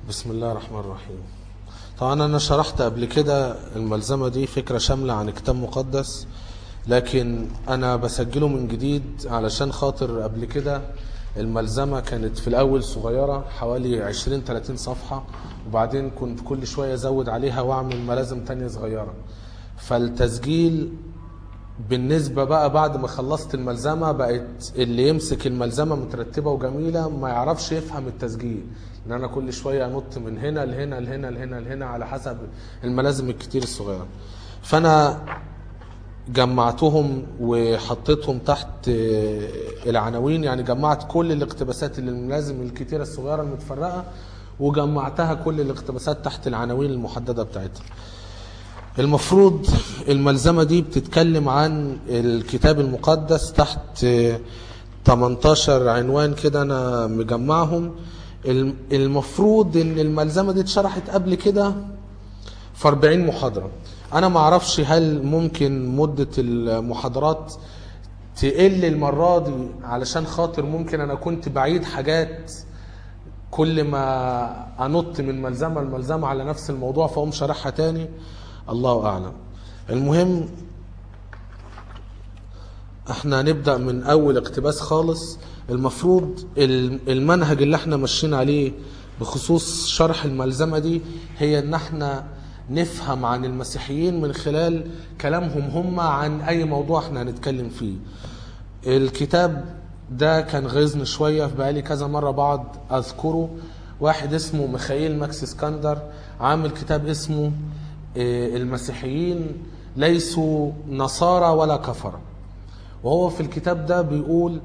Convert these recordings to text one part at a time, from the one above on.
بسم الله الرحمن الرحيم طبعا انا شرحت قبل كده الملزمة دي فكرة شاملة عن كتاب مقدس لكن انا بسجله من جديد علشان خاطر قبل كده الملزمة كانت في الاول صغيرة حوالي 20 30 صفحة وبعدين كنت كل شوية ازود عليها واعمل ملازم تانية صغيرة فالتسجيل بالنسبة بقى بعد ما خلصت الملزمة بقت اللي يمسك الملزمة مترتبة وجميلة ما يعرفش يفهم التسجيل ان انا كل شوية انط من هنا لهنا لهنا لهنا لهنا على حسب الملازم الكتير الصغيرة فانا جمعتهم وحطيتهم تحت العناوين يعني جمعت كل الاقتباسات اللي الملازم الكتيرة الصغيرة المتفرقة وجمعتها كل الاقتباسات تحت العناوين المحددة بتاعتها المفروض الملزمة دي بتتكلم عن الكتاب المقدس تحت 18 عنوان كده انا مجمعهم المفروض ان الملزمة دي اتشرحت قبل كده في 40 محاضرة انا ما اعرفش هل ممكن مدة المحاضرات تقل المرة دي علشان خاطر ممكن انا كنت بعيد حاجات كل ما انط من ملزمة لملزمة على نفس الموضوع فاقوم شارحها تاني الله اعلم المهم احنا هنبدا من اول اقتباس خالص المفروض المنهج اللي احنا ماشيين عليه بخصوص شرح الملزمه دي هي ان احنا نفهم عن المسيحيين من خلال كلامهم هم عن اي موضوع احنا هنتكلم فيه الكتاب ده كان غيظني شويه بقالي كذا مره بعض اذكره واحد اسمه ميخائيل ماكس اسكندر عامل كتاب اسمه المسيحيين ليسوا نصارى ولا كفرة وهو في الكتاب ده بيقول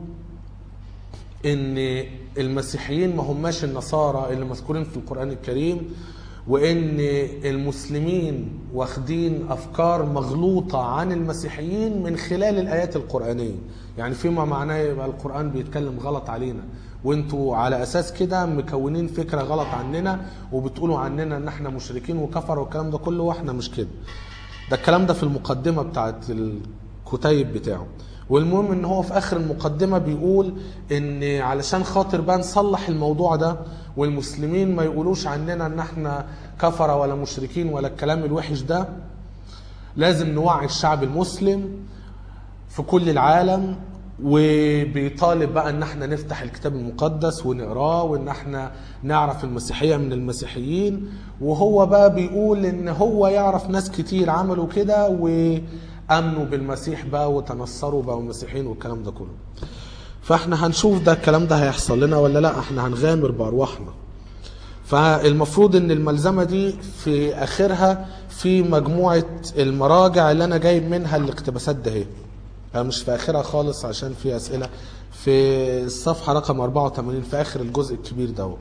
ان المسيحيين ما هماش النصارى اللي مذكورين في القرآن الكريم وان المسلمين واخدين افكار مغلوطة عن المسيحيين من خلال الايات القرآنية يعني فيما معناه يبقى القرآن بيتكلم غلط علينا وانتوا على اساس كده مكونين فكره غلط عننا وبتقولوا عننا ان احنا مشركين وكفر والكلام ده كله واحنا مش كده ده الكلام ده في المقدمه بتاعت الكتيب بتاعه والمهم ان هو في اخر المقدمه بيقول ان علشان خاطر بقى نصلح الموضوع ده والمسلمين ما يقولوش عننا ان احنا كفره ولا مشركين ولا الكلام الوحش ده لازم نوعي الشعب المسلم في كل العالم وبيطالب بقى ان احنا نفتح الكتاب المقدس ونقراه وان احنا نعرف المسيحيه من المسيحيين وهو بقى بيقول ان هو يعرف ناس كتير عملوا كده وامنوا بالمسيح بقى وتنصروا بقى مسيحيين والكلام ده كله فاحنا هنشوف ده الكلام ده هيحصل لنا ولا لا احنا هنغامر بارواحنا فالمفروض ان الملزمه دي في اخرها في مجموعه المراجع اللي انا جايب منها الاقتباسات ده هي مش في اخرها خالص عشان في اسئله في الصفحه رقم 84 في اخر الجزء الكبير ده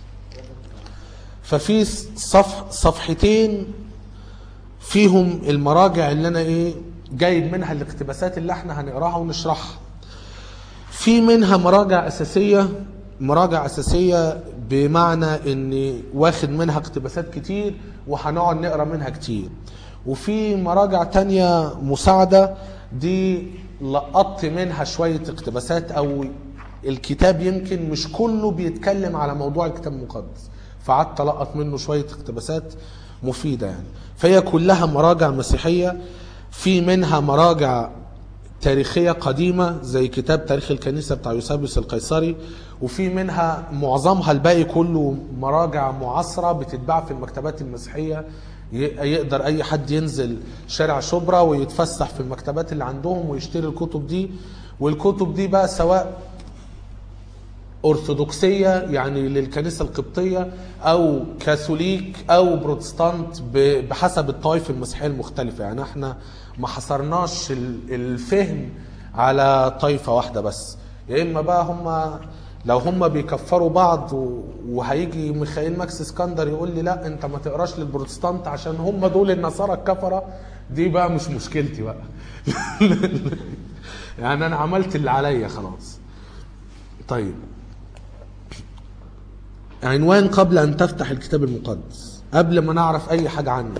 ففي صف صفحتين فيهم المراجع اللي انا ايه جايب منها الاقتباسات اللي احنا هنقراها ونشرحها في منها مراجع اساسيه مراجع اساسيه بمعنى ان واخد منها اقتباسات كتير وهنقعد نقرا منها كتير وفي مراجع تانية مساعده دي لقطت منها شوية اقتباسات أو الكتاب يمكن مش كله بيتكلم على موضوع الكتاب المقدس فقعدت ألقط منه شوية اقتباسات مفيدة يعني فهي كلها مراجع مسيحية في منها مراجع تاريخية قديمة زي كتاب تاريخ الكنيسة بتاع يوسابيوس القيصري وفي منها معظمها الباقي كله مراجع معاصرة بتتباع في المكتبات المسيحية يقدر اي حد ينزل شارع شبرا ويتفسح في المكتبات اللي عندهم ويشتري الكتب دي والكتب دي بقى سواء ارثوذكسيه يعني للكنيسه القبطيه او كاثوليك او بروتستانت بحسب الطوائف المسيحيه المختلفه يعني احنا ما حصرناش الفهم على طائفه واحده بس يا اما بقى هم لو هم بيكفروا بعض وهيجي ميخائيل ماكس اسكندر يقول لي لا انت ما تقراش للبروتستانت عشان هم دول النصارى الكفره دي بقى مش مشكلتي بقى يعني انا عملت اللي عليا خلاص طيب عنوان قبل ان تفتح الكتاب المقدس قبل ما نعرف اي حاجه عنه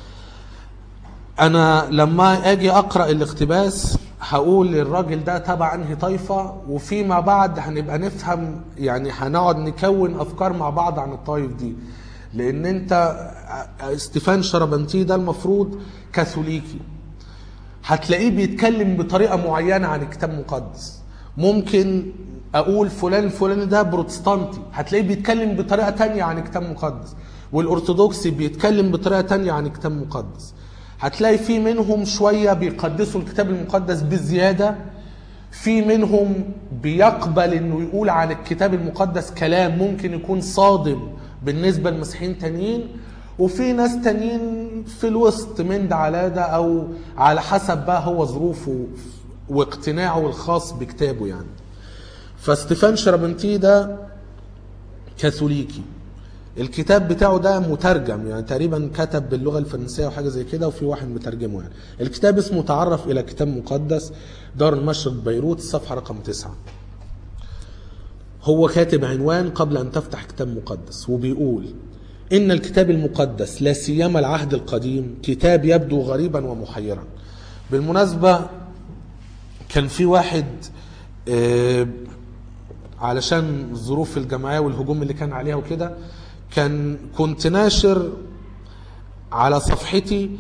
انا لما اجي اقرا الاقتباس هقول الراجل ده تبع انهي طائفه وفيما بعد هنبقى نفهم يعني هنقعد نكون افكار مع بعض عن الطائف دي لان انت ستيفان شربنتي ده المفروض كاثوليكي هتلاقيه بيتكلم بطريقه معينه عن الكتاب المقدس ممكن اقول فلان الفلاني ده بروتستانتي هتلاقيه بيتكلم بطريقه تانية عن الكتاب المقدس والارثوذكسي بيتكلم بطريقه تانية عن الكتاب المقدس هتلاقي في منهم شويه بيقدسوا الكتاب المقدس بزياده في منهم بيقبل انه يقول عن الكتاب المقدس كلام ممكن يكون صادم بالنسبه لمسيحيين تانيين وفي ناس تانيين في الوسط من ده على ده او على حسب بقى هو ظروفه واقتناعه الخاص بكتابه يعني فستيفان شربنتي ده كاثوليكي الكتاب بتاعه ده مترجم يعني تقريبا كتب باللغه الفرنسيه وحاجه زي كده وفي واحد مترجمه يعني الكتاب اسمه تعرف الى كتاب مقدس دار المشرق بيروت الصفحه رقم تسعة هو كاتب عنوان قبل ان تفتح كتاب مقدس وبيقول ان الكتاب المقدس لا سيما العهد القديم كتاب يبدو غريبا ومحيرا بالمناسبه كان في واحد آه، علشان ظروف الجمعيه والهجوم اللي كان عليها وكده كان كنت ناشر على صفحتي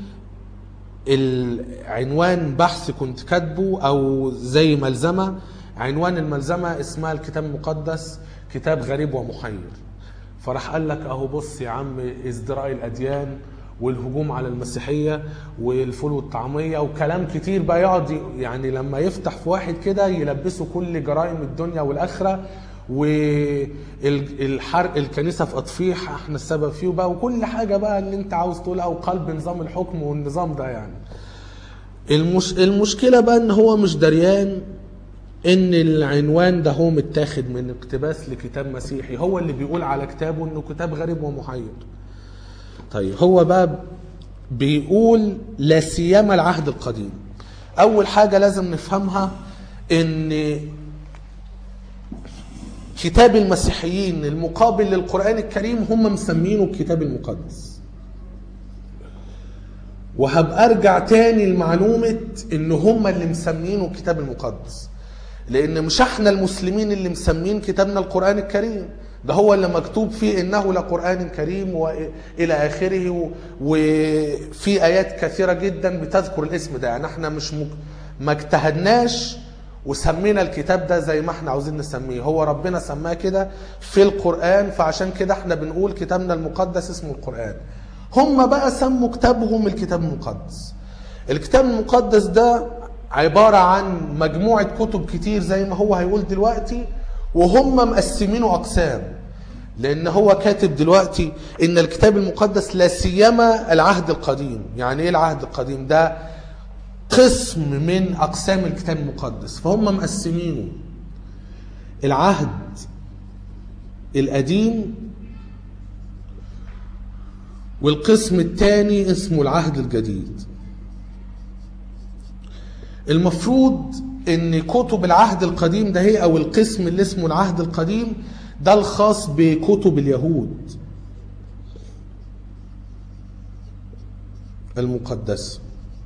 العنوان بحث كنت كاتبه او زي ملزمه عنوان الملزمه اسمها الكتاب المقدس كتاب غريب ومحير فراح قال لك اهو بص يا عم ازدراء الاديان والهجوم على المسيحيه والفول والطعميه وكلام كتير بقى يقعد ي- يعني لما يفتح في واحد كده يلبسه كل جرائم الدنيا والاخره والحرق الكنيسه في اطفيح احنا السبب فيه بقى وكل حاجه بقى اللي انت عاوز تقولها وقلب نظام الحكم والنظام ده يعني المش... المشكله بقى ان هو مش دريان ان العنوان ده هو متاخد من اقتباس لكتاب مسيحي هو اللي بيقول على كتابه انه كتاب غريب ومحير طيب هو بقى بيقول لا سيما العهد القديم اول حاجه لازم نفهمها ان كتاب المسيحيين المقابل للقران الكريم هم مسمينه الكتاب المقدس وهبقى ارجع تاني لمعلومه ان هم اللي مسمينه الكتاب المقدس لان مش احنا المسلمين اللي مسمين كتابنا القران الكريم ده هو اللي مكتوب فيه انه لقران كريم والى اخره و- وفي ايات كثيره جدا بتذكر الاسم ده يعني احنا مش مك... ما اجتهدناش وسمينا الكتاب ده زي ما احنا عاوزين نسميه هو ربنا سماه كده في القران فعشان كده احنا بنقول كتابنا المقدس اسمه القران هم بقى سموا كتابهم الكتاب المقدس الكتاب المقدس ده عبارة عن مجموعة كتب كتير زي ما هو هيقول دلوقتي وهم مقسمينه أقسام لأن هو كاتب دلوقتي إن الكتاب المقدس لا سيما العهد القديم يعني إيه العهد القديم ده قسم من أقسام الكتاب المقدس فهم مقسمينه العهد القديم والقسم الثاني اسمه العهد الجديد المفروض ان كتب العهد القديم ده هي او القسم اللي اسمه العهد القديم ده الخاص بكتب اليهود المقدسه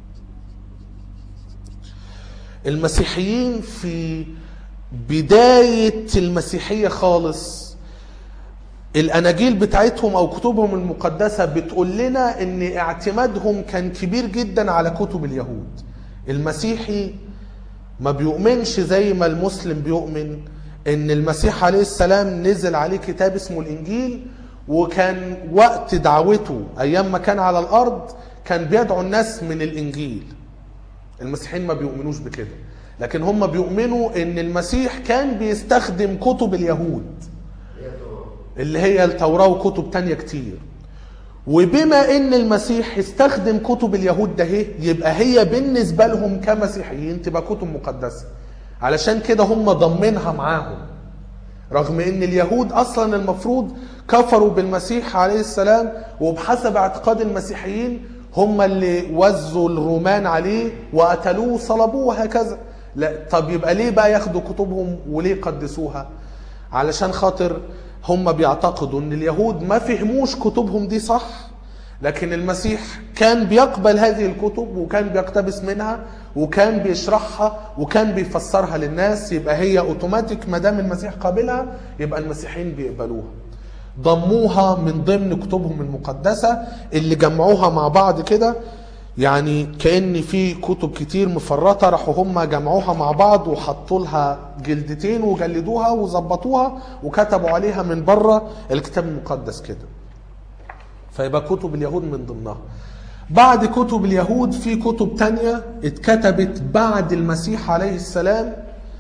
المسيحيين في بدايه المسيحيه خالص الاناجيل بتاعتهم او كتبهم المقدسه بتقول لنا ان اعتمادهم كان كبير جدا على كتب اليهود المسيحي ما بيؤمنش زي ما المسلم بيؤمن ان المسيح عليه السلام نزل عليه كتاب اسمه الانجيل وكان وقت دعوته ايام ما كان على الارض كان بيدعو الناس من الانجيل المسيحيين ما بيؤمنوش بكده لكن هم بيؤمنوا ان المسيح كان بيستخدم كتب اليهود اللي هي التوراة وكتب تانية كتير وبما ان المسيح استخدم كتب اليهود ده هي يبقى هي بالنسبة لهم كمسيحيين تبقى كتب مقدسة علشان كده هم ضمنها معاهم رغم ان اليهود اصلا المفروض كفروا بالمسيح عليه السلام وبحسب اعتقاد المسيحيين هم اللي وزوا الرومان عليه وقتلوه وصلبوه وهكذا لا طب يبقى ليه بقى ياخدوا كتبهم وليه قدسوها علشان خاطر هم بيعتقدوا ان اليهود ما فهموش كتبهم دي صح لكن المسيح كان بيقبل هذه الكتب وكان بيقتبس منها وكان بيشرحها وكان بيفسرها للناس يبقى هي اوتوماتيك ما دام المسيح قابلها يبقى المسيحيين بيقبلوها ضموها من ضمن كتبهم المقدسة اللي جمعوها مع بعض كده يعني كأن في كتب كتير مفرطة راحوا هم جمعوها مع بعض وحطوا لها جلدتين وجلدوها وظبطوها وكتبوا عليها من بره الكتاب المقدس كده فيبقى كتب اليهود من ضمنها بعد كتب اليهود في كتب تانية اتكتبت بعد المسيح عليه السلام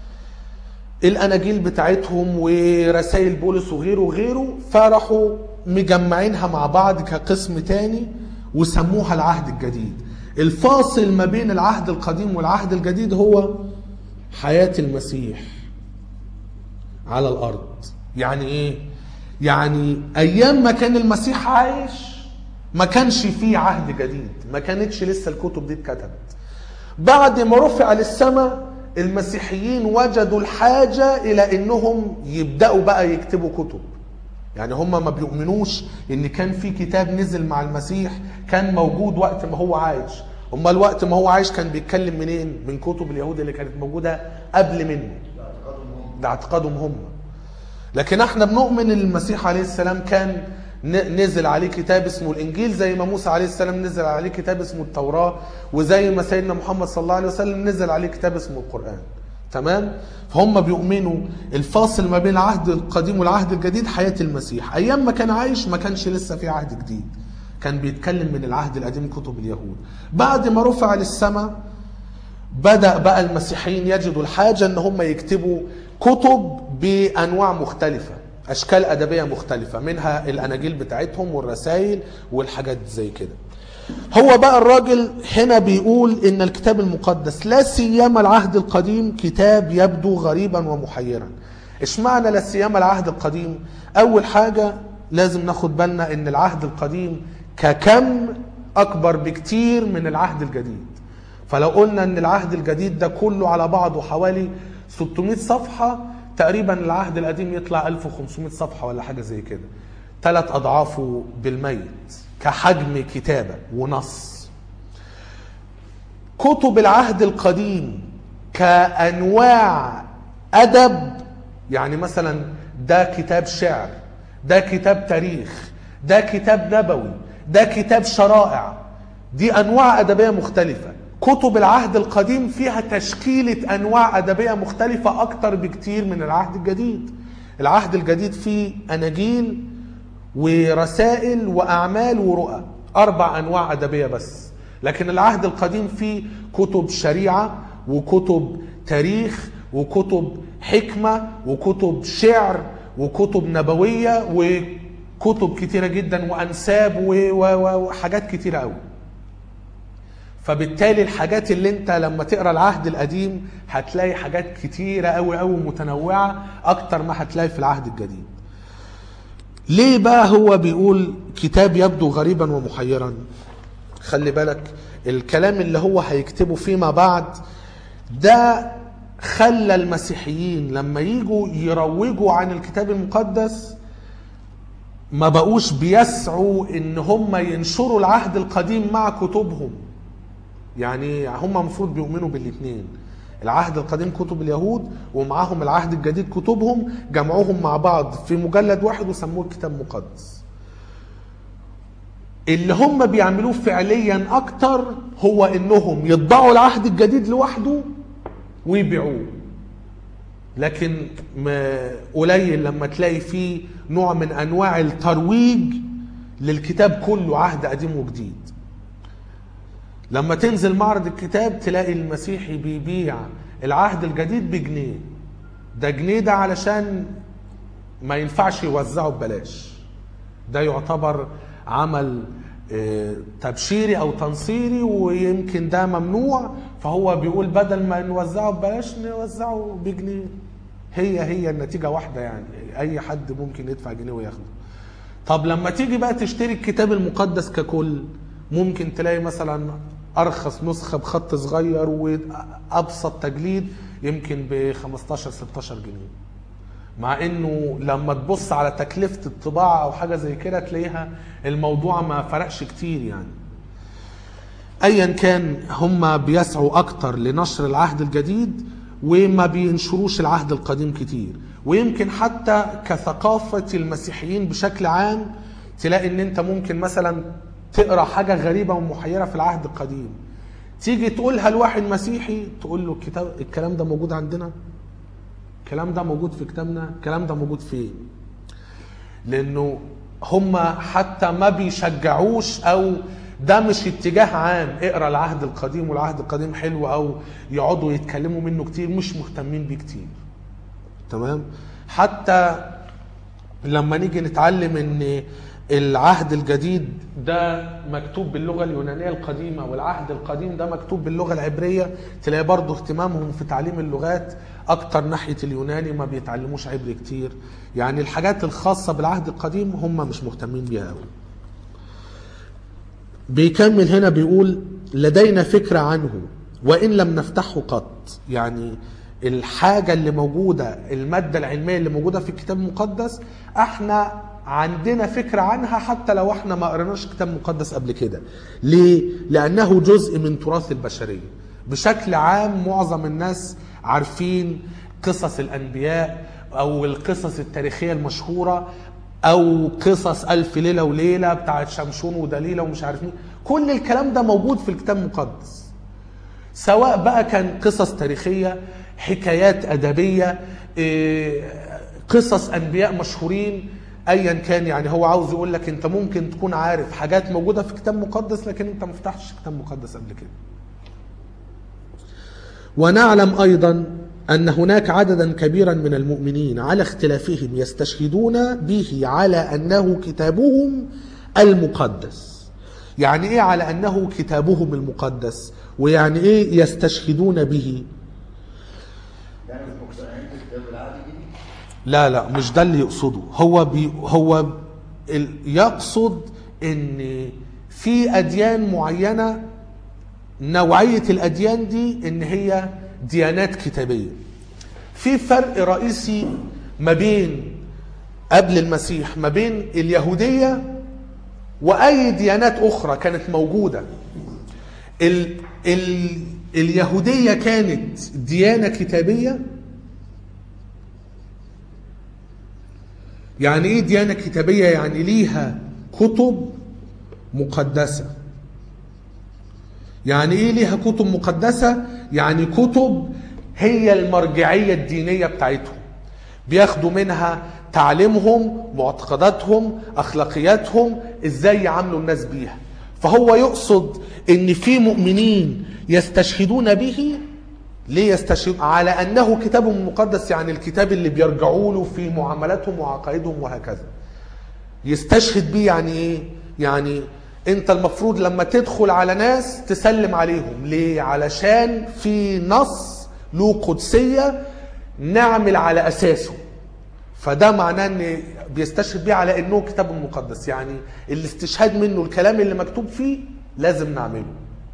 الاناجيل بتاعتهم ورسائل بولس وغيره وغيره فراحوا مجمعينها مع بعض كقسم تاني وسموها العهد الجديد الفاصل ما بين العهد القديم والعهد الجديد هو حياة المسيح على الارض يعني ايه يعني ايام ما كان المسيح عايش ما كانش فيه عهد جديد ما كانتش لسه الكتب دي اتكتبت بعد ما رفع للسماء المسيحيين وجدوا الحاجة إلى إنهم يبدأوا بقى يكتبوا كتب يعني هم ما بيؤمنوش إن كان في كتاب نزل مع المسيح كان موجود وقت ما هو عايش هم الوقت ما هو عايش كان بيتكلم منين من كتب اليهود اللي كانت موجودة قبل منه ده اعتقادهم هم لكن احنا بنؤمن ان المسيح عليه السلام كان ن- نزل عليه كتاب اسمه الانجيل زي ما موسى عليه السلام نزل عليه كتاب اسمه التوراه وزي ما سيدنا محمد صلى الله عليه وسلم نزل عليه كتاب اسمه القران تمام فهم بيؤمنوا الفاصل ما بين العهد القديم والعهد الجديد حياه المسيح ايام ما كان عايش ما كانش لسه في عهد جديد كان بيتكلم من العهد القديم كتب اليهود بعد ما رفع للسماء بدأ بقى المسيحيين يجدوا الحاجة ان هم يكتبوا كتب بانواع مختلفة اشكال ادبية مختلفة منها الاناجيل بتاعتهم والرسائل والحاجات زي كده هو بقى الراجل هنا بيقول ان الكتاب المقدس لا سيما العهد القديم كتاب يبدو غريبا ومحيرا اشمعنى لا سيما العهد القديم اول حاجة لازم ناخد بالنا ان العهد القديم ككم اكبر بكتير من العهد الجديد فلو قلنا ان العهد الجديد ده كله على بعضه حوالي 600 صفحة تقريبا العهد القديم يطلع 1500 صفحة ولا حاجة زي كده ثلاث أضعافه بالميت كحجم كتابة ونص كتب العهد القديم كأنواع أدب يعني مثلا ده كتاب شعر ده كتاب تاريخ ده كتاب نبوي ده كتاب شرائع دي أنواع أدبية مختلفة كتب العهد القديم فيها تشكيلة أنواع أدبية مختلفة أكتر بكتير من العهد الجديد العهد الجديد فيه أناجيل ورسائل وأعمال ورؤى أربع أنواع أدبية بس لكن العهد القديم فيه كتب شريعة وكتب تاريخ وكتب حكمة وكتب شعر وكتب نبوية وكتب كتيرة جدا وأنساب و- و- وحاجات كتيرة قوي فبالتالي الحاجات اللي انت لما تقرا العهد القديم هتلاقي حاجات كتيره قوي قوي متنوعه اكتر ما هتلاقي في العهد الجديد ليه بقى هو بيقول كتاب يبدو غريبا ومحيرا خلي بالك الكلام اللي هو هيكتبه فيما بعد ده خلى المسيحيين لما يجوا يروجوا عن الكتاب المقدس ما بقوش بيسعوا ان هم ينشروا العهد القديم مع كتبهم يعني هم المفروض بيؤمنوا بالاثنين العهد القديم كتب اليهود ومعاهم العهد الجديد كتبهم جمعوهم مع بعض في مجلد واحد وسموه الكتاب المقدس اللي هم بيعملوه فعليا اكتر هو انهم يطبعوا العهد الجديد لوحده ويبيعوه لكن ما قليل لما تلاقي فيه نوع من انواع الترويج للكتاب كله عهد قديم وجديد لما تنزل معرض الكتاب تلاقي المسيحي بيبيع العهد الجديد بجنيه ده جنيه ده علشان ما ينفعش يوزعه ببلاش ده يعتبر عمل آه، تبشيري او تنصيري ويمكن ده ممنوع فهو بيقول بدل ما نوزعه ببلاش نوزعه بجنيه هي هي النتيجه واحده يعني اي حد ممكن يدفع جنيه وياخده طب لما تيجي بقى تشتري الكتاب المقدس ككل ممكن تلاقي مثلا ارخص نسخه بخط صغير وابسط تجليد يمكن ب 15 16 جنيه مع انه لما تبص على تكلفه الطباعه او حاجه زي كده تلاقيها الموضوع ما فرقش كتير يعني ايا كان هم بيسعوا اكتر لنشر العهد الجديد وما بينشروش العهد القديم كتير ويمكن حتى كثقافة المسيحيين بشكل عام تلاقي ان انت ممكن مثلا تقرا حاجة غريبة ومحيرة في العهد القديم تيجي تقولها لواحد مسيحي تقول له الكتاب الكلام ده موجود عندنا الكلام ده موجود في كتابنا الكلام ده موجود فين لانه هم حتى ما بيشجعوش او ده مش اتجاه عام اقرا العهد القديم والعهد القديم حلو او يقعدوا يتكلموا منه كتير مش مهتمين بيه كتير تمام حتى لما نيجي نتعلم ان العهد الجديد ده مكتوب باللغة اليونانية القديمة والعهد القديم ده مكتوب باللغة العبرية تلاقي برضه اهتمامهم في تعليم اللغات أكتر ناحية اليوناني ما بيتعلموش عبري كتير يعني الحاجات الخاصة بالعهد القديم هم مش مهتمين بيها قوي بيكمل هنا بيقول لدينا فكرة عنه وإن لم نفتحه قط يعني الحاجة اللي موجودة المادة العلمية اللي موجودة في الكتاب المقدس احنا عندنا فكرة عنها حتى لو احنا ما قريناش كتاب مقدس قبل كده ليه؟ لأنه جزء من تراث البشرية بشكل عام معظم الناس عارفين قصص الأنبياء أو القصص التاريخية المشهورة أو قصص ألف ليلة وليلة بتاعت شمشون ودليلة ومش عارف مين كل الكلام ده موجود في الكتاب المقدس سواء بقى كان قصص تاريخية حكايات أدبية إيه، قصص أنبياء مشهورين ايا كان يعني هو عاوز يقول لك انت ممكن تكون عارف حاجات موجوده في كتاب مقدس لكن انت ما فتحتش كتاب مقدس قبل كده ونعلم ايضا ان هناك عددا كبيرا من المؤمنين على اختلافهم يستشهدون به على انه كتابهم المقدس يعني ايه على انه كتابهم المقدس ويعني ايه يستشهدون به يعني مش مقتنعين بالكتاب العهد الجديد لا لا مش ده اللي يقصده هو بي هو ال- يقصد ان في اديان معينه نوعيه الاديان دي ان هي ديانات كتابيه في فرق رئيسي ما بين قبل المسيح ما بين اليهوديه واي ديانات اخرى كانت موجوده ال ال اليهوديه كانت ديانه كتابيه يعني ايه ديانة كتابية يعني ليها كتب مقدسة يعني ايه ليها كتب مقدسة يعني كتب هي المرجعية الدينية بتاعتهم بياخدوا منها تعليمهم معتقداتهم اخلاقياتهم ازاي يعاملوا الناس بيها فهو يقصد ان في مؤمنين يستشهدون به ليه يستشهد على انه كتاب مقدس يعني الكتاب اللي بيرجعوا له في معاملاتهم وعقائدهم وهكذا يستشهد بيه يعني ايه يعني انت المفروض لما تدخل على ناس تسلم عليهم ليه علشان في نص له قدسية نعمل على اساسه فده معناه ان بيستشهد بيه على انه كتاب مقدس يعني الاستشهاد منه الكلام اللي مكتوب فيه لازم نعمله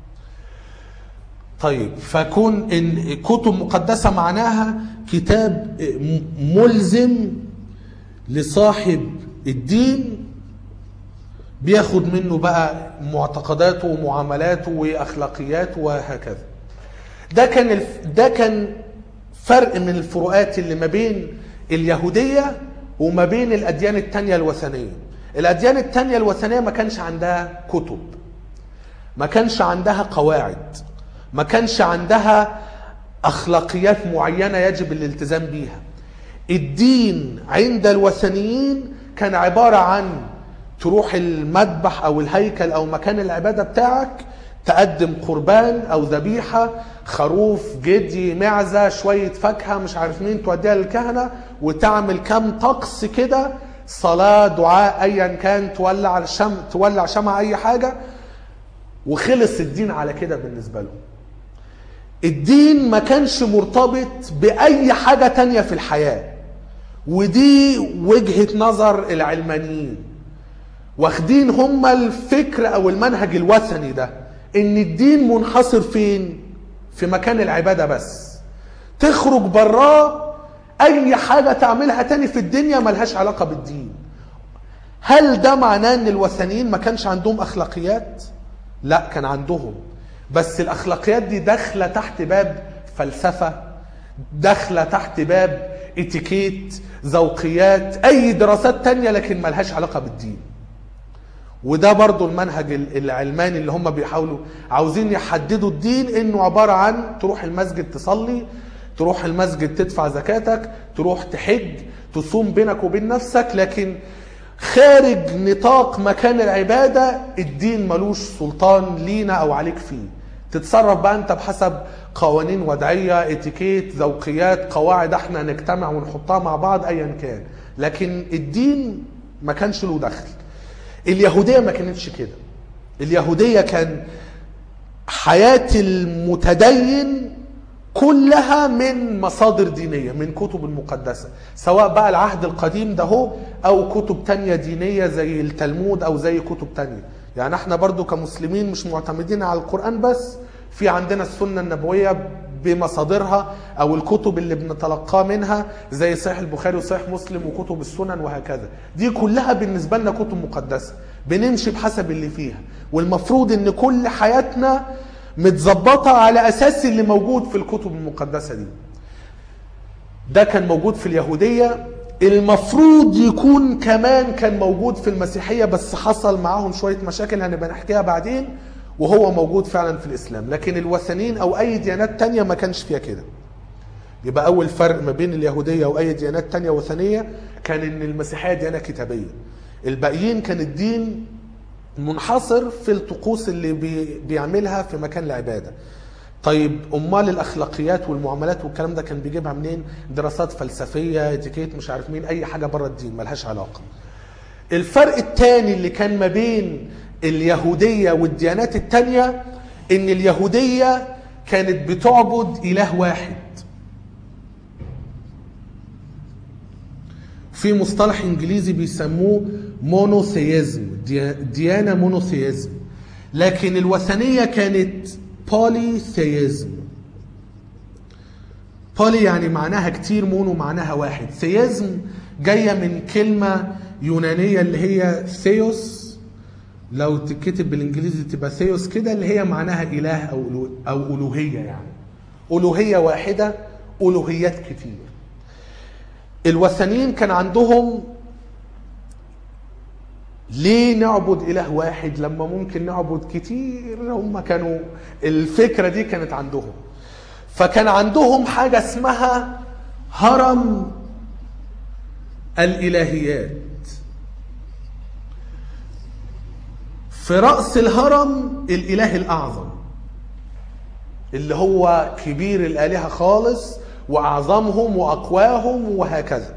طيب فكون ان كتب مقدسه معناها كتاب ملزم لصاحب الدين بياخد منه بقى معتقداته ومعاملاته واخلاقياته وهكذا ده كان الف... ده كان فرق من الفروقات اللي ما بين اليهوديه وما بين الاديان التانية الوثنيه الاديان التانية الوثنيه ما كانش عندها كتب ما كانش عندها قواعد ما كانش عندها اخلاقيات معينه يجب الالتزام بيها الدين عند الوثنيين كان عباره عن تروح المذبح او الهيكل او مكان العباده بتاعك تقدم قربان او ذبيحه خروف جدي معزه شويه فاكهه مش عارف مين توديها للكهنه وتعمل كام طقس كده صلاه دعاء ايا كان تولع الشم تولع شمع اي حاجه وخلص الدين على كده بالنسبه لهم الدين ما كانش مرتبط بأي حاجة تانية في الحياة ودي وجهة نظر العلمانيين واخدين هم الفكر أو المنهج الوثني ده إن الدين منحصر فين؟ في مكان العبادة بس تخرج براه أي حاجة تعملها تاني في الدنيا ملهاش علاقة بالدين هل ده معناه ان الوثنيين ما كانش عندهم اخلاقيات لا كان عندهم بس الاخلاقيات دي داخله تحت باب فلسفه داخله تحت باب اتيكيت ذوقيات اي دراسات تانية لكن ملهاش علاقة بالدين وده برضو المنهج ال- العلماني اللي هم بيحاولوا عاوزين يحددوا الدين انه عبارة عن تروح المسجد تصلي تروح المسجد تدفع زكاتك تروح تحج تصوم بينك وبين نفسك لكن خارج نطاق مكان العبادة الدين ملوش سلطان لينا او عليك فيه تتصرف بقى انت بحسب قوانين وضعية اتيكيت ذوقيات قواعد احنا نجتمع ونحطها مع بعض ايا كان لكن الدين ما كانش له دخل اليهودية ما كانتش كده اليهودية كان حياة المتدين كلها من مصادر دينية من كتب المقدسة سواء بقى العهد القديم ده هو أو كتب تانية دينية زي التلمود أو زي كتب تانية يعني احنا برضو كمسلمين مش معتمدين على القرآن بس في عندنا السنة النبوية بمصادرها او الكتب اللي بنتلقاها منها زي صحيح البخاري وصحيح مسلم وكتب السنن وهكذا دي كلها بالنسبه لنا كتب مقدسه بنمشي بحسب اللي فيها والمفروض ان كل حياتنا متظبطه على اساس اللي موجود في الكتب المقدسه دي ده كان موجود في اليهوديه المفروض يكون كمان كان موجود في المسيحيه بس حصل معاهم شويه مشاكل هنبقى نحكيها بعدين وهو موجود فعلا في الاسلام لكن الوثنيين او اي ديانات تانية ما كانش فيها كده يبقى اول فرق ما بين اليهوديه واي ديانات تانية وثنيه كان ان المسيحيه ديانه كتابيه الباقيين كان الدين منحصر في الطقوس اللي بي بيعملها في مكان العباده طيب امال الاخلاقيات والمعاملات والكلام ده كان بيجيبها منين دراسات فلسفيه اتيكيت مش عارف مين اي حاجه بره الدين ملهاش علاقه الفرق الثاني اللي كان ما بين اليهودية والديانات التانية ان اليهودية كانت بتعبد اله واحد في مصطلح انجليزي بيسموه مونوثيزم ديانة مونوثيزم لكن الوثنية كانت بوليثيزم بولي يعني معناها كتير مونو معناها واحد ثيزم جاية من كلمة يونانية اللي هي ثيوس لو تكتب بالانجليزي تبقى ثيوس كده اللي هي معناها اله او ألو- او الوهيه يعني الوهيه واحده الوهيات كتير الوثنيين كان عندهم ليه نعبد اله واحد لما ممكن نعبد كتير هم كانوا الفكره دي كانت عندهم فكان عندهم حاجه اسمها هرم الالهيات في رأس الهرم الإله الأعظم اللي هو كبير الآلهة خالص وأعظمهم وأقواهم وهكذا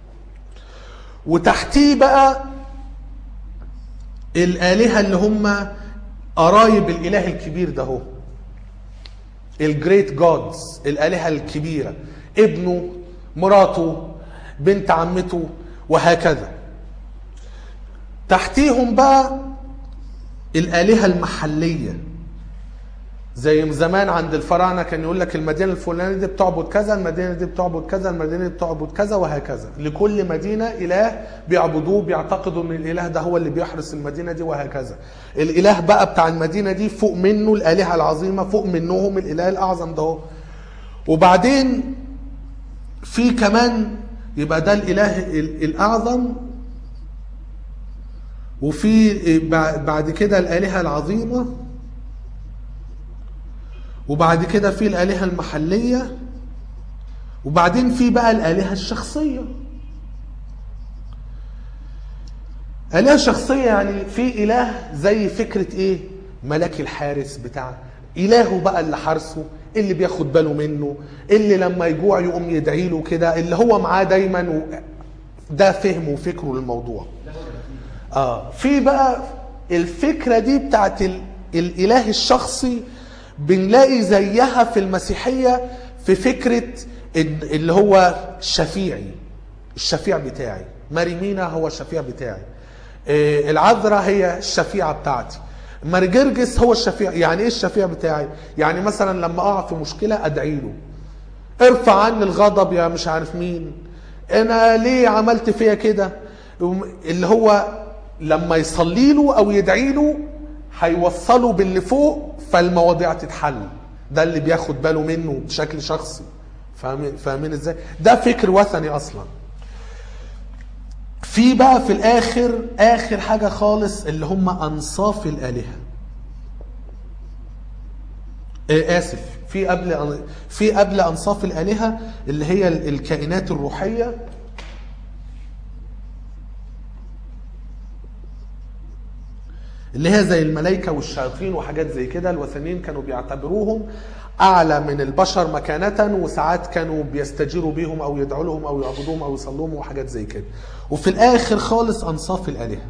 وتحتيه بقى الآلهة اللي هم قرايب الإله الكبير ده هو الجريت جودز الآلهة الكبيرة ابنه مراته بنت عمته وهكذا تحتيهم بقى الآلهة المحلية زي زمان عند الفراعنة كان يقول لك المدينة الفلانية دي بتعبد كذا المدينة دي بتعبد كذا المدينة دي بتعبد كذا وهكذا لكل مدينة إله بيعبدوه بيعتقدوا ان الإله ده هو اللي بيحرس المدينة دي وهكذا الإله بقى بتاع المدينة دي فوق منه الآلهة العظيمة فوق منهم الإله الأعظم ده هو وبعدين في كمان يبقى ده الإله ال- الأعظم وفي بع- بعد كده الآلهة العظيمة وبعد كده في الآلهة المحلية وبعدين في بقى الآلهة الشخصية آلهة شخصية يعني في إله زي فكرة إيه ملاك الحارس بتاع إلهه بقى اللي حارسه اللي بياخد باله منه اللي لما يجوع يقوم يدعي له كده اللي هو معاه دايما و... ده فهمه وفكره للموضوع اه في بقى الفكره دي بتاعت ال... الاله الشخصي بنلاقي زيها في المسيحيه في فكره إن- اللي هو الشفيعي الشفيع بتاعي ماري مينا هو الشفيع بتاعي آه، العذراء هي الشفيعه بتاعتي مرجرجس هو الشفيع يعني ايه الشفيع بتاعي يعني مثلا لما اقع في مشكله ادعي له ارفع عني الغضب يا مش عارف مين انا ليه عملت فيا كده اللي هو لما يصلي له او يدعي له هيوصله باللي فوق فالمواضيع تتحل ده اللي بياخد باله منه بشكل شخصي فاهمين فاهمين ازاي ده فكر وثني اصلا في بقى في الاخر اخر حاجه خالص اللي هم انصاف الالهه آه، اسف في قبل في قبل انصاف الالهه اللي هي ال- الكائنات الروحيه اللي هي زي الملائكه والشياطين وحاجات زي كده الوثنيين كانوا بيعتبروهم اعلى من البشر مكانه وساعات كانوا بيستجيروا بيهم او يدعوا لهم او يعبدوهم او يصلوهم وحاجات زي كده وفي الاخر خالص انصاف الالهه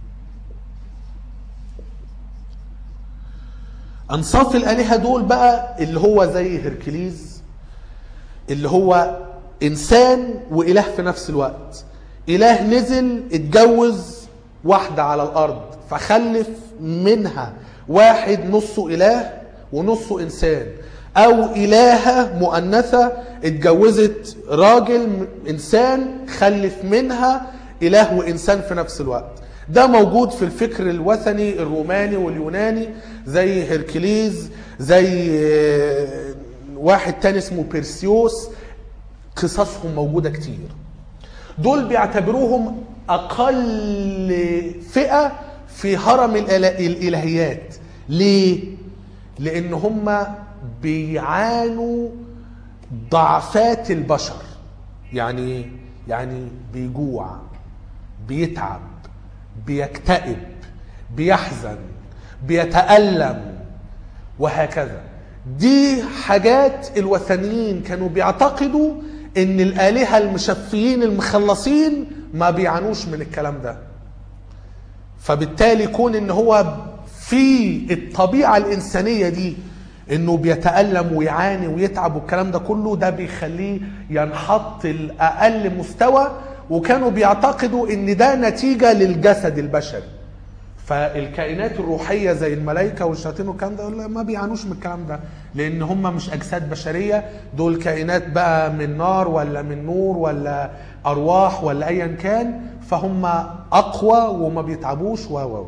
انصاف الالهه دول بقى اللي هو زي هركليز اللي هو انسان واله في نفس الوقت اله نزل اتجوز واحده على الارض فخلف منها واحد نصه اله ونصه انسان او الهه مؤنثه اتجوزت راجل م- انسان خلف منها اله وانسان في نفس الوقت ده موجود في الفكر الوثني الروماني واليوناني زي هركليز زي آه، واحد تاني اسمه بيرسيوس قصصهم موجودة كتير دول بيعتبروهم أقل فئة في هرم الإله- الإلهيات ليه؟ لأن هم بيعانوا ضعفات البشر يعني إيه؟ يعني بيجوع بيتعب بيكتئب بيحزن بيتألم وهكذا دي حاجات الوثنيين كانوا بيعتقدوا ان الآلهة المشفيين المخلصين ما بيعانوش من الكلام ده فبالتالي يكون ان هو في الطبيعة الإنسانية دي انه بيتألم ويعاني ويتعب والكلام ده كله ده بيخليه ينحط الأقل مستوى وكانوا بيعتقدوا ان ده نتيجة للجسد البشري فالكائنات الروحية زي الملائكة والشياطين والكلام ده لا، ما بيعانوش من الكلام ده لأن هم مش أجساد بشرية دول كائنات بقى من نار ولا من نور ولا أرواح ولا أيا كان فهم أقوى وما بيتعبوش و و و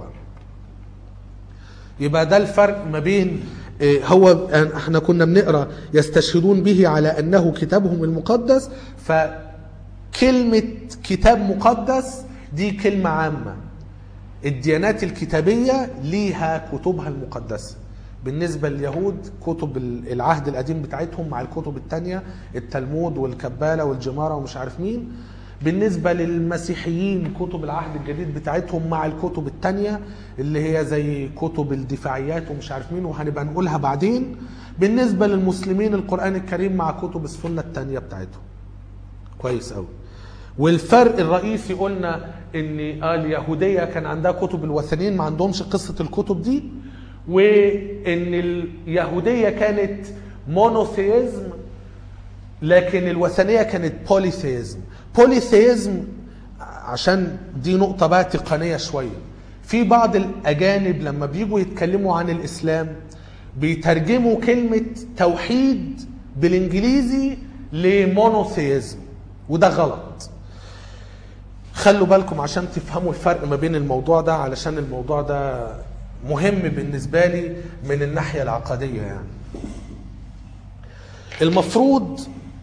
يبقى ده الفرق ما بين آه، هو احنا كنا بنقرا يستشهدون به على انه كتابهم المقدس فكلمه كتاب مقدس دي كلمه عامه الديانات الكتابيه ليها كتبها المقدسه بالنسبه لليهود كتب العهد القديم بتاعتهم مع الكتب الثانيه التلمود والكباله والجماره ومش عارف مين بالنسبة للمسيحيين كتب العهد الجديد بتاعتهم مع الكتب التانية اللي هي زي كتب الدفاعيات ومش عارف مين وهنبقى نقولها بعدين بالنسبة للمسلمين القرآن الكريم مع كتب السنة التانية بتاعتهم كويس قوي والفرق الرئيسي قلنا ان آه اليهودية كان عندها كتب الوثنيين ما عندهمش قصة الكتب دي وان اليهودية كانت مونوثيزم لكن الوثنية كانت بوليثيزم بوليثيزم عشان دي نقطة بقى تقنية شوية في بعض الأجانب لما بيجوا يتكلموا عن الإسلام بيترجموا كلمة توحيد بالإنجليزي لمونوثيزم وده غلط خلوا بالكم عشان تفهموا الفرق ما بين الموضوع ده علشان الموضوع ده مهم بالنسبة لي من الناحية العقدية يعني المفروض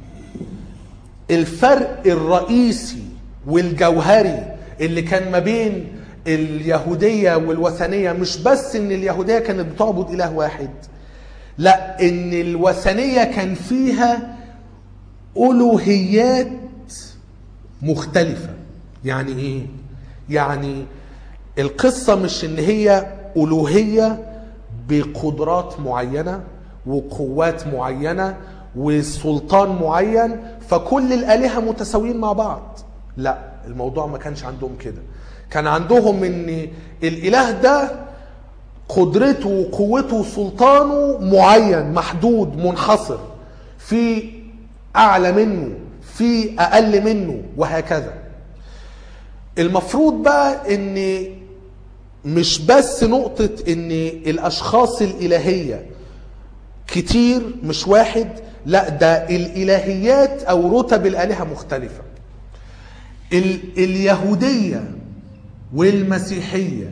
الفرق الرئيسي والجوهري اللي كان ما بين اليهودية والوثنية مش بس ان اليهودية كانت بتعبد اله واحد لا ان الوثنية كان فيها الوهيات مختلفة يعني ايه يعني القصة مش ان هي الوهية بقدرات معينة وقوات معينة وسلطان معين فكل الآلهة متساويين مع بعض لا الموضوع ما كانش عندهم كده كان عندهم ان الاله ده قدرته وقوته وسلطانه معين محدود منحصر في اعلى منه في اقل منه وهكذا المفروض بقى ان مش بس نقطة ان الاشخاص الالهية كتير مش واحد لا ده الالهيات او رتب الالهة مختلفة ال اليهودية والمسيحية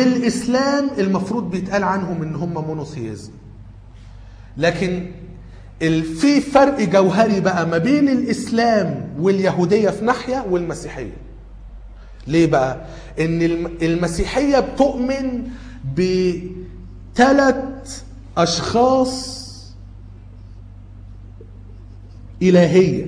والاسلام المفروض بيتقال عنهم ان هم مونوثيزم لكن ال- في فرق جوهري بقى ما بين الاسلام واليهوديه في ناحيه والمسيحيه ليه بقى ان الم- المسيحيه بتؤمن بثلاث اشخاص الهيه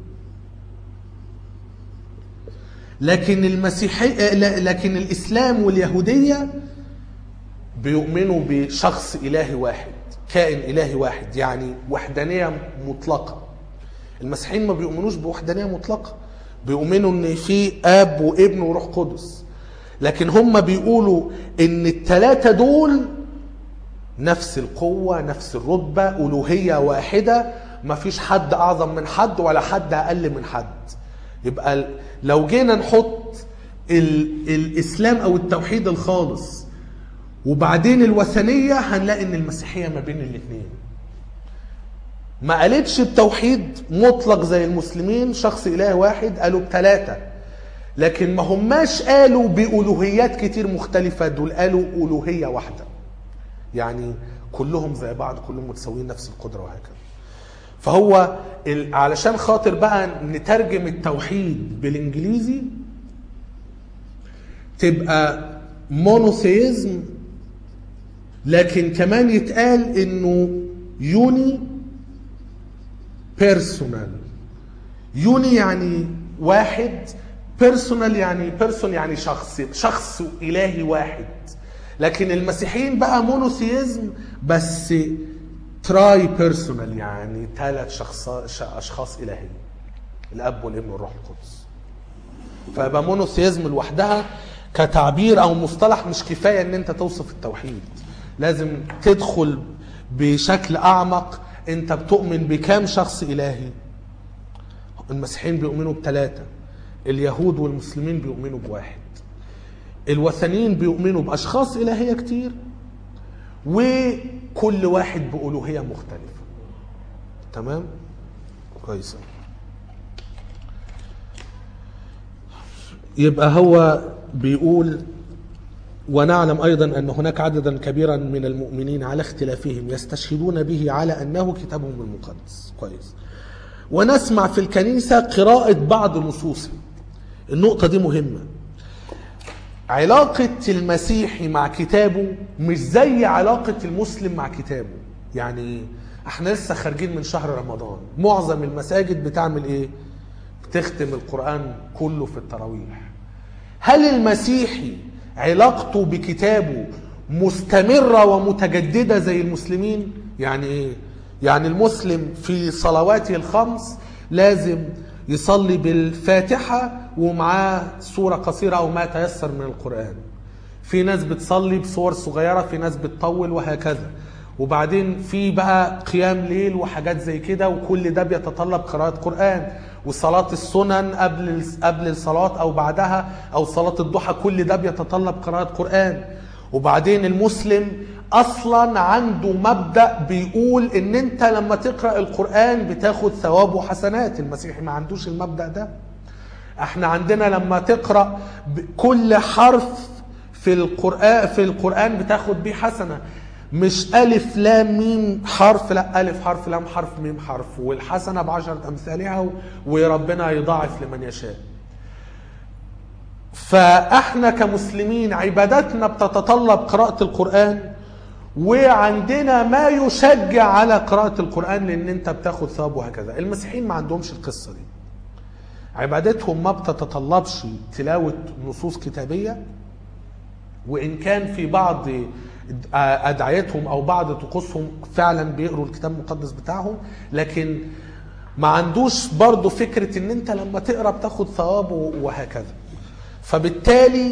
لكن المسيحية لكن الإسلام واليهودية بيؤمنوا بشخص إلهي واحد كائن إلهي واحد يعني وحدانية مطلقة المسيحيين ما بيؤمنوش بوحدانية مطلقة بيؤمنوا ان في اب وابن وروح قدس لكن هم بيقولوا ان الثلاثة دول نفس القوة نفس الرتبة ألوهية واحدة ما فيش حد أعظم من حد ولا حد أقل من حد يبقى ال- لو جينا نحط ال... الإسلام أو التوحيد الخالص وبعدين الوثنية هنلاقي إن المسيحية ما بين الاثنين ما قالتش بتوحيد مطلق زي المسلمين شخص إله واحد قالوا بثلاثة لكن ما هماش قالوا بألوهيات كتير مختلفة دول قالوا ألوهية واحدة يعني كلهم زي بعض كلهم متساويين نفس القدرة وهكذا فهو ال- علشان خاطر بقى نترجم التوحيد بالانجليزي تبقى مونوثيزم لكن كمان يتقال انه يوني بيرسونال يوني يعني واحد بيرسونال يعني بيرسون يعني شخص شخص الهي واحد لكن المسيحيين بقى مونوثيزم بس تراي بيرسونال يعني ثلاث شخص اشخاص الهيه الاب والابن والروح القدس فيبقى مونوثيزم لوحدها كتعبير او مصطلح مش كفايه ان انت توصف التوحيد لازم تدخل بشكل اعمق انت بتؤمن بكام شخص الهي المسيحيين بيؤمنوا بثلاثه اليهود والمسلمين بيؤمنوا بواحد الوثنيين بيؤمنوا باشخاص الهيه كتير وكل واحد بالوهيه مختلفه تمام كويس يبقى هو بيقول ونعلم ايضا ان هناك عددا كبيرا من المؤمنين على اختلافهم يستشهدون به على انه كتابهم المقدس كويس ونسمع في الكنيسه قراءه بعض نصوصه النقطه دي مهمه علاقة المسيحي مع كتابه مش زي علاقة المسلم مع كتابه يعني احنا لسه خارجين من شهر رمضان معظم المساجد بتعمل ايه بتختم القرآن كله في التراويح هل المسيحي علاقته بكتابه مستمرة ومتجددة زي المسلمين يعني ايه يعني المسلم في صلواته الخمس لازم يصلي بالفاتحة ومعاه سورة قصيرة أو ما تيسر من القرآن في ناس بتصلي بصور صغيرة في ناس بتطول وهكذا وبعدين في بقى قيام ليل وحاجات زي كده وكل ده بيتطلب قراءة قرآن وصلاة السنن قبل قبل الصلاة أو بعدها أو صلاة الضحى كل ده بيتطلب قراءة قرآن وبعدين المسلم اصلا عنده مبدا بيقول ان انت لما تقرا القران بتاخد ثواب وحسنات المسيحي ما عندوش المبدا ده احنا عندنا لما تقرا ب- كل حرف في القران في القران بتاخد بيه حسنه مش الف لام ميم حرف لا الف حرف لام حرف ميم حرف والحسنه بعشره امثالها و- وربنا يضاعف لمن يشاء فاحنا كمسلمين عباداتنا بتتطلب قراءة القرآن وعندنا ما يشجع على قراءة القرآن لان انت بتاخد ثواب وهكذا المسيحيين ما عندهمش القصة دي عبادتهم ما بتتطلبش تلاوة نصوص كتابية وإن كان في بعض أدعيتهم أو بعض طقوسهم فعلا بيقروا الكتاب المقدس بتاعهم لكن ما عندوش برضه فكرة إن أنت لما تقرا بتاخد ثواب وهكذا فبالتالي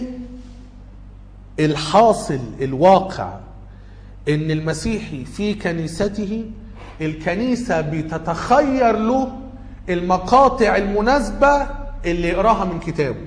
الحاصل الواقع ان المسيحي في كنيسته الكنيسة بتتخير له المقاطع المناسبة اللي يقراها من كتابه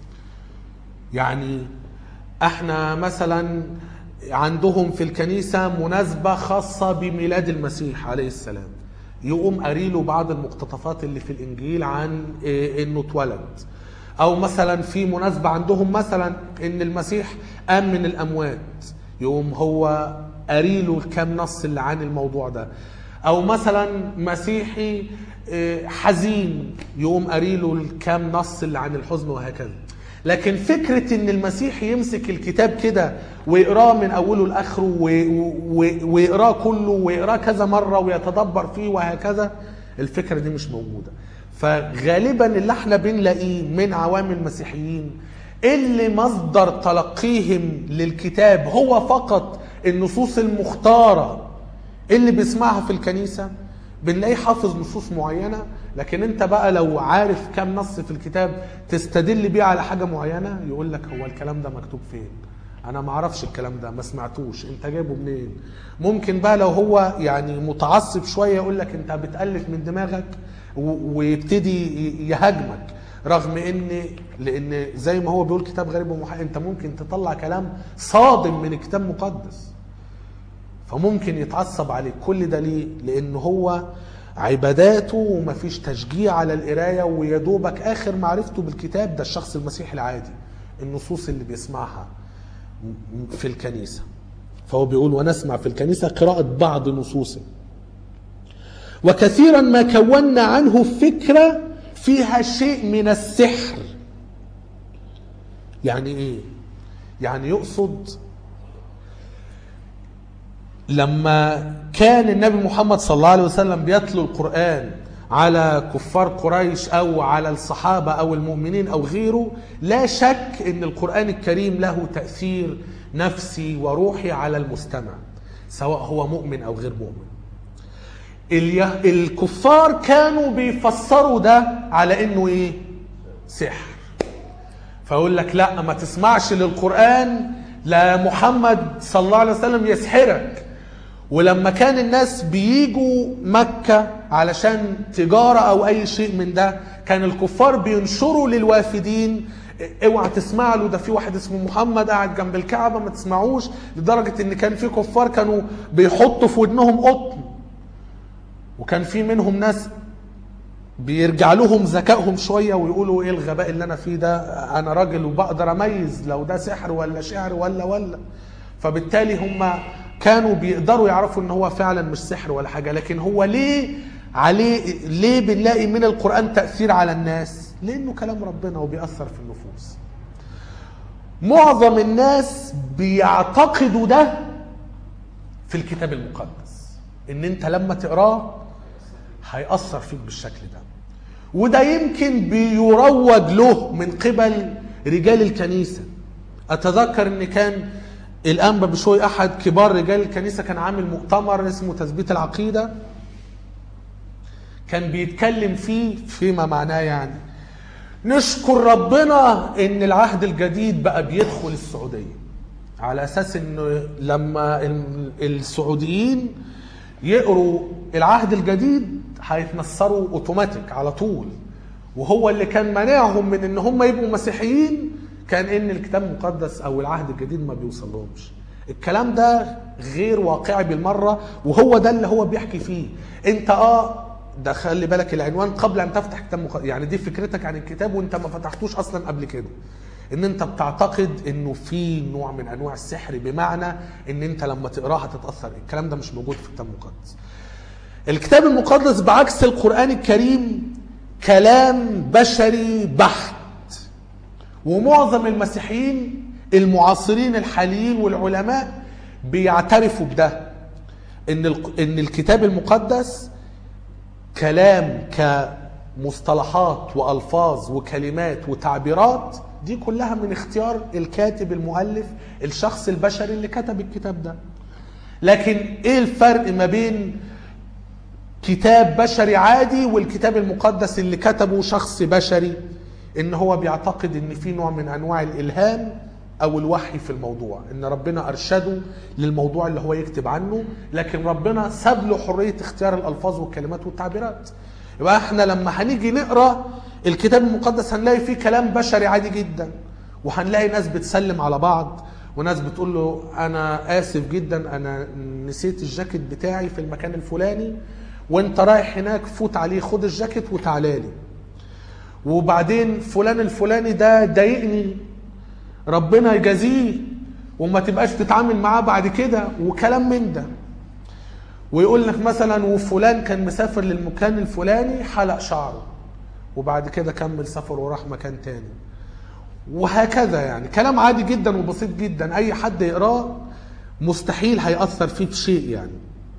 يعني احنا مثلا عندهم في الكنيسة مناسبة خاصة بميلاد المسيح عليه السلام يقوم قاري له بعض المقتطفات اللي في الانجيل عن إيه انه اتولد او مثلا في مناسبة عندهم مثلا ان المسيح قام من الاموات يقوم هو قاري له الكام نص اللي عن الموضوع ده او مثلا مسيحي آه، حزين يقوم قاري له الكام نص اللي عن الحزن وهكذا لكن فكرة ان المسيحي يمسك الكتاب كده ويقراه من اوله لاخره و- و- ويقراه كله ويقراه كذا مرة ويتدبر فيه وهكذا الفكرة دي مش موجودة فغالبا اللي احنا بنلاقيه من عوام المسيحيين اللي مصدر تلقيهم للكتاب هو فقط النصوص المختارة اللي بيسمعها في الكنيسة بنلاقيه حافظ نصوص معينة لكن انت بقى لو عارف كم نص في الكتاب تستدل بيه على حاجة معينة يقول لك هو الكلام ده مكتوب فين انا ما اعرفش الكلام ده ما سمعتوش انت جايبه منين ممكن بقى لو هو يعني متعصب شوية يقول لك انت بتألف من دماغك و- ويبتدي ي- يهاجمك رغم ان لان زي ما هو بيقول كتاب غريب ومحق انت ممكن تطلع كلام صادم من كتاب مقدس فممكن يتعصب عليك كل ده ليه لان هو عباداته ومفيش تشجيع على القرايه ويدوبك اخر معرفته بالكتاب ده الشخص المسيحي العادي النصوص اللي بيسمعها في الكنيسه فهو بيقول ونسمع في الكنيسه قراءه بعض نصوصه وكثيرا ما كونا عنه فكره فيها شيء من السحر يعني ايه يعني يقصد لما كان النبي محمد صلى الله عليه وسلم بيتلو القرآن على كفار قريش أو على الصحابة أو المؤمنين أو غيره لا شك أن القرآن الكريم له تأثير نفسي وروحي على المستمع سواء هو مؤمن أو غير مؤمن اليه- الكفار كانوا بيفسروا ده على انه ايه سحر فيقول لك لا ما تسمعش للقرآن لا محمد صلى الله عليه وسلم يسحرك ولما كان الناس بيجوا مكة علشان تجارة أو أي شيء من ده كان الكفار بينشروا للوافدين اوعى تسمع له ده في واحد اسمه محمد قاعد جنب الكعبة ما تسمعوش لدرجة ان كان في كفار كانوا بيحطوا في ودنهم قطن وكان في منهم ناس بيرجع لهم ذكائهم شويه ويقولوا ايه الغباء اللي انا فيه ده انا راجل وبقدر اميز لو ده سحر ولا شعر ولا ولا فبالتالي هم كانوا بيقدروا يعرفوا ان هو فعلا مش سحر ولا حاجه لكن هو ليه عليه ليه بنلاقي من القران تاثير على الناس لانه كلام ربنا وبيأثر في النفوس معظم الناس بيعتقدوا ده في الكتاب المقدس ان انت لما تقراه هيأثر فيك بالشكل ده وده يمكن بيروج له من قبل رجال الكنيسة أتذكر أن كان الأنبا بشوي أحد كبار رجال الكنيسة كان عامل مؤتمر اسمه تثبيت العقيدة كان بيتكلم فيه فيما معناه يعني نشكر ربنا ان العهد الجديد بقى بيدخل السعوديه على اساس انه لما ال- السعوديين يقروا العهد الجديد هيتنصروا اوتوماتيك على طول وهو اللي كان مانعهم من ان هم يبقوا مسيحيين كان ان الكتاب المقدس او العهد الجديد ما بيوصلهمش الكلام ده غير واقعي بالمره وهو ده اللي هو بيحكي فيه انت اه ده خلي بالك العنوان قبل ان تفتح كتاب مقدس يعني دي فكرتك عن الكتاب وانت ما فتحتوش اصلا قبل كده ان انت بتعتقد انه في نوع من انواع السحر بمعنى ان انت لما تقراه هتتاثر الكلام ده مش موجود في الكتاب المقدس الكتاب المقدس بعكس القران الكريم كلام بشري بحت ومعظم المسيحيين المعاصرين الحاليين والعلماء بيعترفوا بده ان ال- ان الكتاب المقدس كلام كمصطلحات والفاظ وكلمات وتعبيرات دي كلها من اختيار الكاتب المؤلف الشخص البشري اللي كتب الكتاب ده لكن ايه الفرق ما بين كتاب بشري عادي والكتاب المقدس اللي كتبه شخص بشري ان هو بيعتقد ان في نوع من انواع الالهام او الوحي في الموضوع ان ربنا ارشده للموضوع اللي هو يكتب عنه لكن ربنا ساب له حريه اختيار الالفاظ والكلمات والتعبيرات يبقى احنا لما هنيجي نقرا الكتاب المقدس هنلاقي فيه كلام بشري عادي جدا وهنلاقي ناس بتسلم على بعض وناس بتقول له انا اسف جدا انا نسيت الجاكيت بتاعي في المكان الفلاني وانت رايح هناك فوت عليه خد الجاكيت وتعالى لي وبعدين فلان الفلاني ده ضايقني ربنا يجازيه وما تبقاش تتعامل معاه بعد كده وكلام من ده ويقول لك مثلا وفلان كان مسافر للمكان الفلاني حلق شعره وبعد كده كمل سفر وراح مكان تاني وهكذا يعني كلام عادي جدا وبسيط جدا اي حد يقراه مستحيل هيأثر فيه بشيء يعني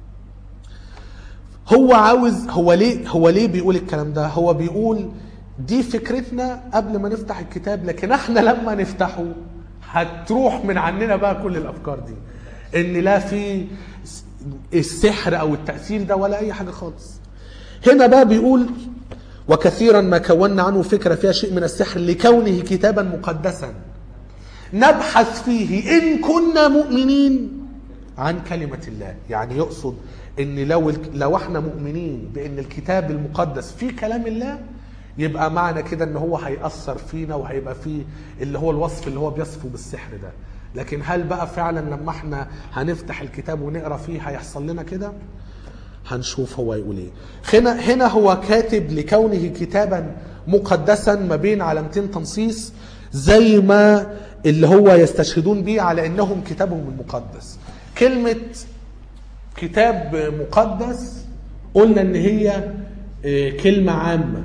هو عاوز هو ليه هو ليه بيقول الكلام ده هو بيقول دي فكرتنا قبل ما نفتح الكتاب لكن احنا لما نفتحه هتروح من عننا بقى كل الافكار دي ان لا في السحر او التاثير ده ولا اي حاجه خالص هنا بقى بيقول وكثيرا ما كونا عنه فكره فيها شيء من السحر لكونه كتابا مقدسا نبحث فيه ان كنا مؤمنين عن كلمه الله يعني يقصد ان لو لو احنا مؤمنين بان الكتاب المقدس فيه كلام الله يبقى معنى كده ان هو هيأثر فينا وهيبقى فيه اللي هو الوصف اللي هو بيصفه بالسحر ده لكن هل بقى فعلا لما احنا هنفتح الكتاب ونقرا فيه هيحصل لنا كده هنشوف هو يقول ايه هنا هنا هو كاتب لكونه كتابا مقدسا ما بين علامتين تنصيص زي ما اللي هو يستشهدون به على انهم كتابهم المقدس كلمه كتاب مقدس قلنا ان هي آه، كلمه عامه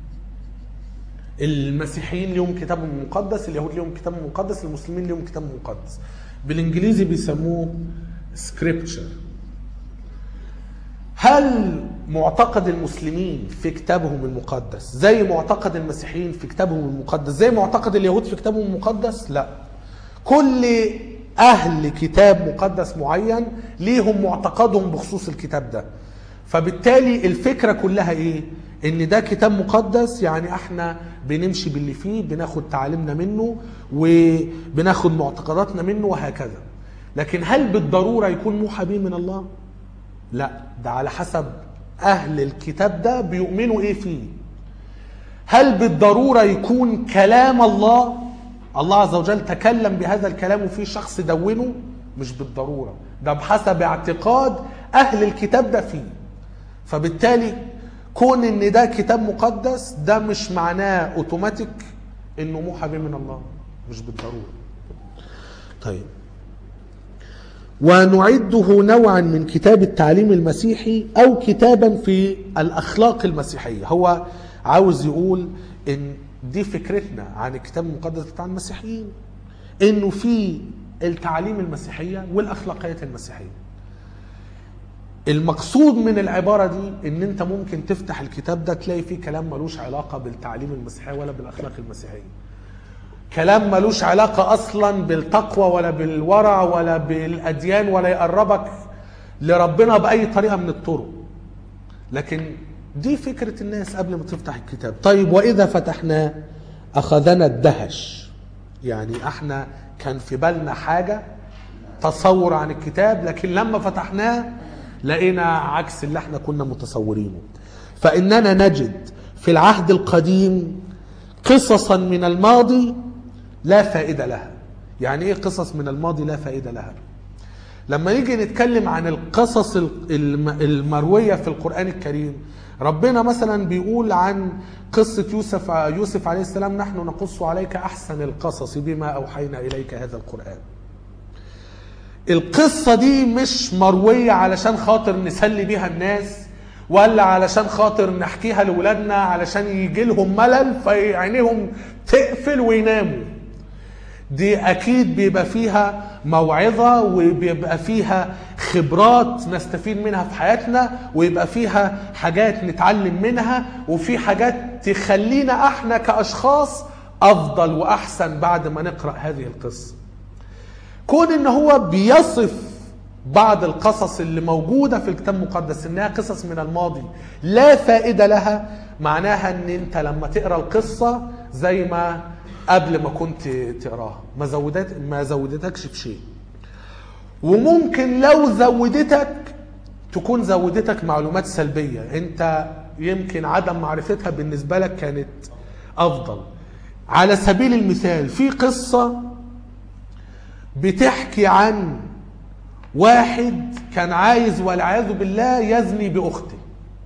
المسيحيين لهم كتابهم المقدس اليهود لهم كتابهم المقدس المسلمين لهم كتابهم المقدس بالانجليزي بيسموه سكريبتشر هل معتقد المسلمين في كتابهم المقدس زي معتقد المسيحيين في كتابهم المقدس زي معتقد اليهود في كتابهم المقدس لا كل اهل كتاب مقدس معين ليهم معتقدهم بخصوص الكتاب ده فبالتالي الفكره كلها ايه ان ده كتاب مقدس يعني احنا بنمشي باللي فيه بناخد تعاليمنا منه وبناخد معتقداتنا منه وهكذا لكن هل بالضروره يكون موحى به من الله لا ده على حسب اهل الكتاب ده بيؤمنوا ايه فيه هل بالضروره يكون كلام الله الله عز وجل تكلم بهذا الكلام وفي شخص دونه مش بالضروره ده بحسب اعتقاد اهل الكتاب ده فيه فبالتالي كون ان ده كتاب مقدس ده مش معناه اوتوماتيك انه موحى به من الله مش بالضروره طيب ونعده نوعا من كتاب التعليم المسيحي او كتابا في الاخلاق المسيحيه هو عاوز يقول ان دي فكرتنا عن الكتاب المقدس بتاع المسيحيين انه في التعاليم المسيحيه والاخلاقيات المسيحيه المقصود من العبارة دي ان انت ممكن تفتح الكتاب ده تلاقي فيه كلام ملوش علاقة بالتعليم المسيحية ولا بالاخلاق المسيحية كلام ملوش علاقة اصلا بالتقوى ولا بالورع ولا بالاديان ولا يقربك لربنا باي طريقة من الطرق لكن دي فكرة الناس قبل ما تفتح الكتاب طيب واذا فتحناه اخذنا الدهش يعني احنا كان في بالنا حاجة تصور عن الكتاب لكن لما فتحناه لقينا عكس اللي احنا كنا متصورينه فإننا نجد في العهد القديم قصصا من الماضي لا فائدة لها يعني ايه قصص من الماضي لا فائدة لها لما نيجي نتكلم عن القصص الم- المروية في القرآن الكريم ربنا مثلا بيقول عن قصة يوسف يوسف عليه السلام نحن نقص عليك أحسن القصص بما أوحينا إليك هذا القرآن القصة دي مش مروية علشان خاطر نسلي بيها الناس ولا علشان خاطر نحكيها لولادنا علشان يجي لهم ملل فعينيهم تقفل ويناموا دي اكيد بيبقى فيها موعظة وبيبقى فيها خبرات نستفيد منها في حياتنا ويبقى فيها حاجات نتعلم منها وفي حاجات تخلينا احنا كاشخاص افضل واحسن بعد ما نقرأ هذه القصة كون ان هو بيصف بعض القصص اللي موجودة في الكتاب المقدس انها قصص من الماضي لا فائدة لها معناها ان انت لما تقرا القصة زي ما قبل ما كنت تقراها ما زودت ما زودتكش في شيء وممكن لو زودتك تكون زودتك معلومات سلبية انت يمكن عدم معرفتها بالنسبة لك كانت افضل على سبيل المثال في قصة بتحكي عن واحد كان عايز والعياذ بالله يزني باخته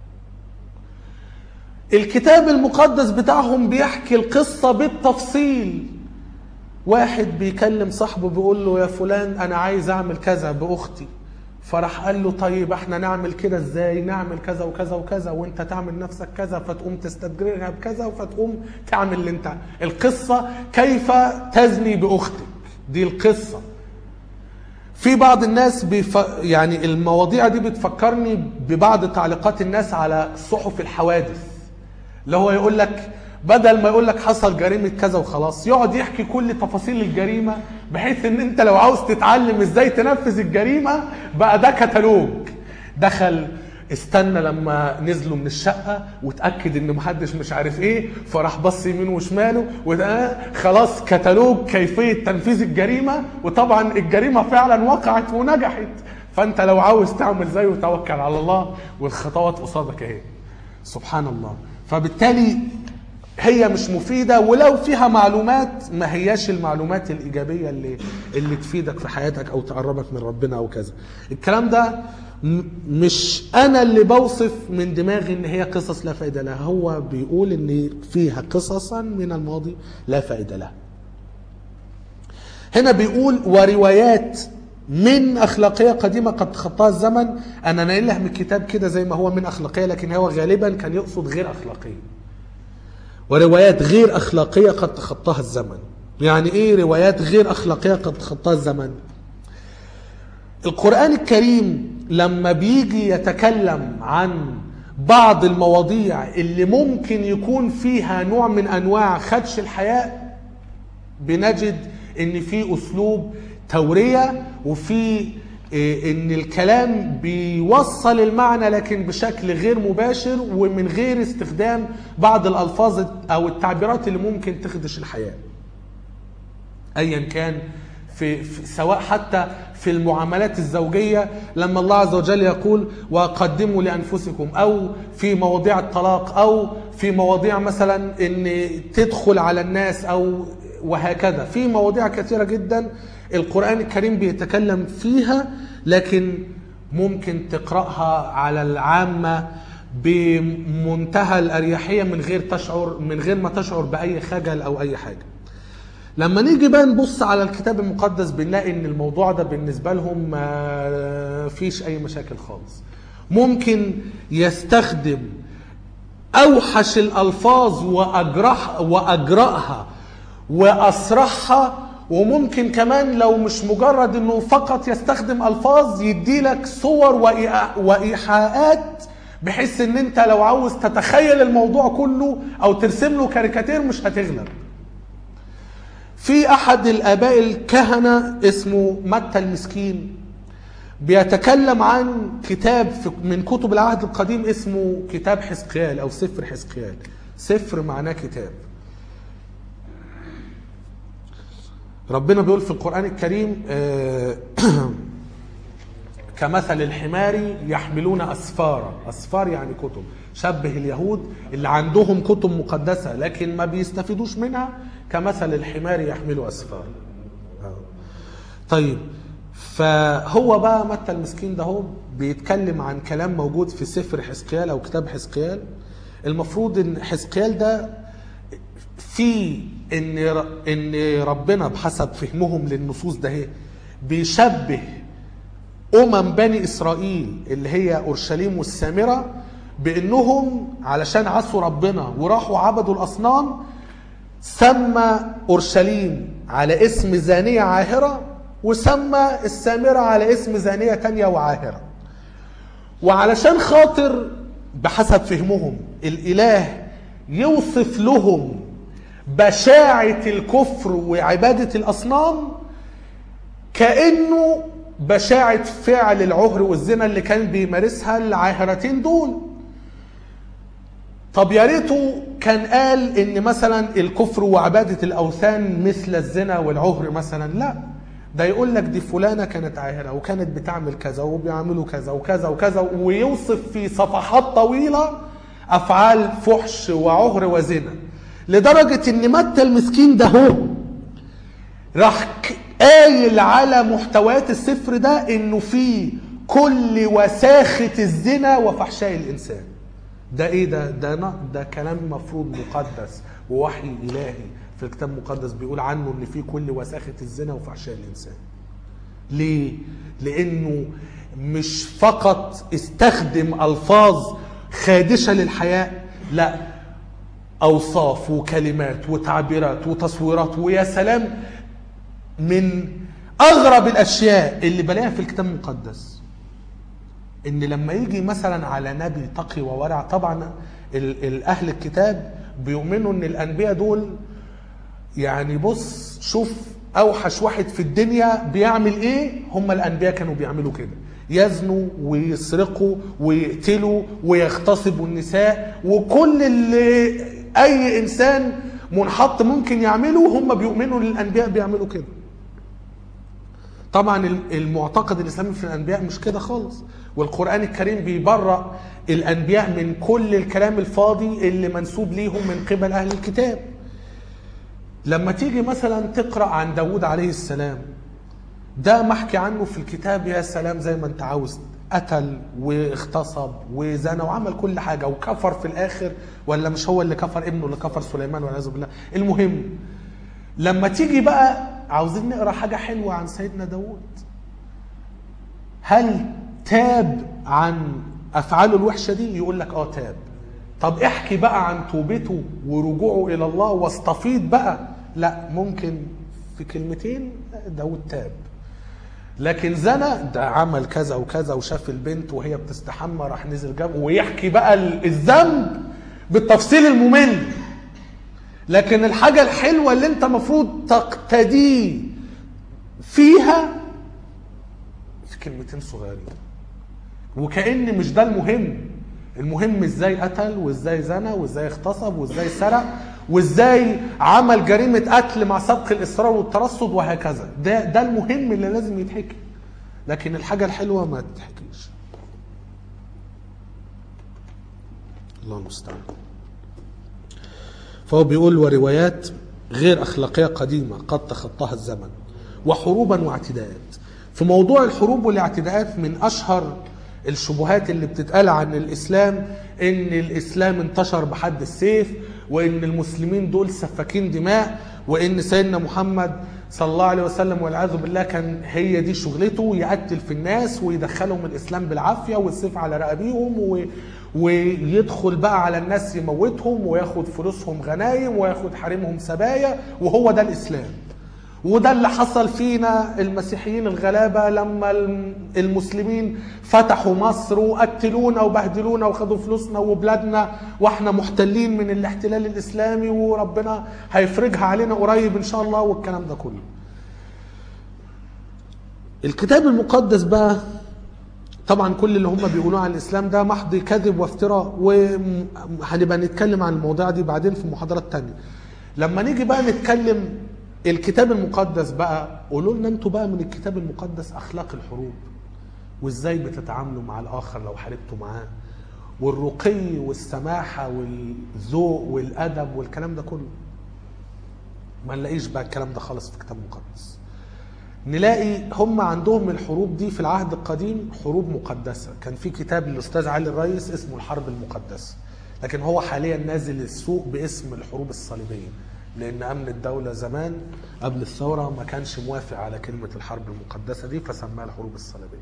الكتاب المقدس بتاعهم بيحكي القصة بالتفصيل واحد بيكلم صاحبه بيقول له يا فلان انا عايز اعمل كذا باختي فراح قال له طيب احنا نعمل كده ازاي نعمل كذا وكذا وكذا وانت تعمل نفسك كذا فتقوم تستدرجها بكذا فتقوم تعمل اللي انت القصة كيف تزني بأختك دي القصة في بعض الناس بيف... يعني المواضيع دي بتفكرني ببعض تعليقات الناس على صحف الحوادث اللي هو يقول لك بدل ما يقول لك حصل جريمه كذا وخلاص يقعد يحكي كل تفاصيل الجريمه بحيث ان انت لو عاوز تتعلم ازاي تنفذ الجريمه بقى ده كتالوج دخل استنى لما نزلوا من الشقه وتاكد ان محدش مش عارف ايه فراح بص يمين وشماله وده خلاص كتالوج كيفيه تنفيذ الجريمه وطبعا الجريمه فعلا وقعت ونجحت فانت لو عاوز تعمل زيه توكل على الله والخطوات قصادك اهي سبحان الله فبالتالي هي مش مفيده ولو فيها معلومات ما هياش المعلومات الايجابيه اللي اللي تفيدك في حياتك او تقربك من ربنا او كذا الكلام ده م- مش انا اللي بوصف من دماغي ان هي قصص لا فائده لها هو بيقول ان فيها قصصا من الماضي لا فائده لها هنا بيقول وروايات من اخلاقيه قديمه قد تخطاها الزمن انا نايل لها من الكتاب كده زي ما هو من اخلاقيه لكن هو غالبا كان يقصد غير اخلاقيه وروايات غير اخلاقيه قد تخطاها الزمن يعني ايه روايات غير اخلاقيه قد تخطاها الزمن القران الكريم لما بيجي يتكلم عن بعض المواضيع اللي ممكن يكون فيها نوع من انواع خدش الحياء بنجد ان في اسلوب توريه وفي إيه، ان الكلام بيوصل المعنى لكن بشكل غير مباشر ومن غير استخدام بعض الالفاظ او التعبيرات اللي ممكن تخدش الحياه ايا كان في, في سواء حتى في المعاملات الزوجيه لما الله عز وجل يقول وقدموا لانفسكم او في مواضيع الطلاق او في مواضيع مثلا ان تدخل على الناس او وهكذا في مواضيع كثيره جدا القران الكريم بيتكلم فيها لكن ممكن تقراها على العامه بمنتهى الاريحيه من غير تشعر من غير ما تشعر باي خجل او اي حاجه لما نيجي بقى نبص على الكتاب المقدس بنلاقي ان الموضوع ده بالنسبه لهم ما فيش اي مشاكل خالص ممكن يستخدم اوحش الالفاظ واجرح واجرأها واسرحها وممكن كمان لو مش مجرد انه فقط يستخدم الفاظ يديلك صور وإيحاء- وايحاءات بحيث ان انت لو عاوز تتخيل الموضوع كله او ترسم له كاريكاتير مش هتغلب في احد الاباء الكهنه اسمه متى المسكين بيتكلم عن كتاب في- من كتب العهد القديم اسمه كتاب حزقيال او سفر حزقيال سفر معناه كتاب ربنا بيقول في القرآن الكريم آه، كمثل الحمار يحملون أسفارا أسفار يعني كتب شبه اليهود اللي عندهم كتب مقدسة لكن ما بيستفيدوش منها كمثل الحمار يحمل أسفارا آه. طيب فهو بقى متى المسكين ده هو بيتكلم عن كلام موجود في سفر حزقيال او كتاب حزقيال المفروض ان حزقيال ده في ان ر- ان ربنا بحسب فهمهم للنصوص ده هي بيشبه امم بني اسرائيل اللي هي اورشليم والسامره بانهم علشان عصوا ربنا وراحوا عبدوا الاصنام سمى اورشليم على اسم زانيه عاهره وسمى السامره على اسم زانيه تانية وعاهره وعلشان خاطر بحسب فهمهم الاله يوصف لهم بشاعه الكفر وعباده الاصنام كانه بشاعه فعل العهر والزنا اللي كان بيمارسها العاهرتين دول طب يا ريته كان قال ان مثلا الكفر وعباده الاوثان مثل الزنا والعهر مثلا لا ده يقول لك دي فلانه كانت عاهره وكانت بتعمل كذا وبيعملوا كذا وكذا وكذا ويوصف في صفحات طويله افعال فحش وعهر وزنا لدرجه ان متى المسكين ده هو راح ك- قايل على محتويات السفر ده انه فيه كل وساخه الزنا وفحشاء الانسان ده ايه ده ده ن- ده كلام مفروض مقدس ووحي الهي في الكتاب المقدس بيقول عنه ان فيه كل وساخه الزنا وفحشاء الانسان ليه لانه مش فقط استخدم الفاظ خادشه للحياه لا اوصاف وكلمات وتعبيرات وتصويرات ويا سلام من اغرب الاشياء اللي بلاقيها في الكتاب المقدس ان لما يجي مثلا على نبي تقي وورع طبعا ال- ال- اهل الكتاب بيؤمنوا ان الانبياء دول يعني بص شوف اوحش واحد في الدنيا بيعمل ايه هم الانبياء كانوا بيعملوا كده يزنوا ويسرقوا ويقتلوا ويغتصبوا النساء وكل اللي اي انسان منحط ممكن يعمله هم بيؤمنوا ان الانبياء بيعملوا كده طبعا المعتقد الاسلامي في الانبياء مش كده خالص والقران الكريم بيبرأ الانبياء من كل الكلام الفاضي اللي منسوب ليهم من قبل اهل الكتاب لما تيجي مثلا تقرا عن داود عليه السلام ده محكي عنه في الكتاب يا سلام زي ما انت عاوز قتل واغتصب وزنى وعمل كل حاجه وكفر في الاخر ولا مش هو اللي كفر ابنه اللي كفر سليمان والعياذ بالله المهم لما تيجي بقى عاوزين نقرا حاجه حلوه عن سيدنا داود هل تاب عن افعاله الوحشه دي يقول لك اه تاب طب احكي بقى عن توبته ورجوعه الى الله واستفيض بقى لا ممكن في كلمتين داود تاب لكن زنى ده عمل كذا وكذا وشاف البنت وهي بتستحمى راح نزل جاب ويحكي بقى الذنب بالتفصيل الممل لكن الحاجة الحلوة اللي انت مفروض تقتدي فيها في كلمتين صغيرين وكأن مش ده المهم المهم ازاي قتل وازاي زنى وازاي اغتصب وازاي سرق وازاي عمل جريمة قتل مع سبق الإصرار والترصد وهكذا ده ده المهم اللي لازم يتحكي لكن الحاجة الحلوة ما تتحكيش الله المستعان فهو بيقول وروايات غير أخلاقية قديمة قد تخطاها الزمن وحروبا واعتداءات في موضوع الحروب والاعتداءات من أشهر الشبهات اللي بتتقال عن الإسلام إن الإسلام انتشر بحد السيف وإن المسلمين دول سفاكين دماء وإن سيدنا محمد صلى الله عليه وسلم والعياذ بالله كان هي دي شغلته يقتل في الناس ويدخلهم الإسلام بالعافية والسيف على رقابيهم و... ويدخل بقى على الناس يموتهم وياخد فلوسهم غنايم وياخد حريمهم سبايا وهو ده الإسلام وده اللي حصل فينا المسيحيين الغلابة لما المسلمين فتحوا مصر وقتلونا وبهدلونا وخدوا فلوسنا وبلادنا واحنا محتلين من الاحتلال الإسلامي وربنا هيفرجها علينا قريب إن شاء الله والكلام ده كله الكتاب المقدس بقى طبعا كل اللي هم بيقولوه عن الاسلام ده محض كذب وافتراء وهنبقى نتكلم عن المواضيع دي بعدين في محاضرات تانية لما نيجي بقى نتكلم الكتاب المقدس بقى قولوا لنا انتوا بقى من الكتاب المقدس اخلاق الحروب وازاي بتتعاملوا مع الاخر لو حاربتوا معاه والرقي والسماحه والذوق والادب والكلام ده كله ما نلاقيش بقى الكلام ده خالص في الكتاب المقدس نلاقي هم عندهم الحروب دي في العهد القديم حروب مقدسة كان في كتاب للأستاذ علي الريس اسمه الحرب المقدسة لكن هو حاليا نازل السوق باسم الحروب الصليبية لأن أمن الدولة زمان قبل الثورة ما كانش موافق على كلمة الحرب المقدسة دي فسماها الحروب الصليبية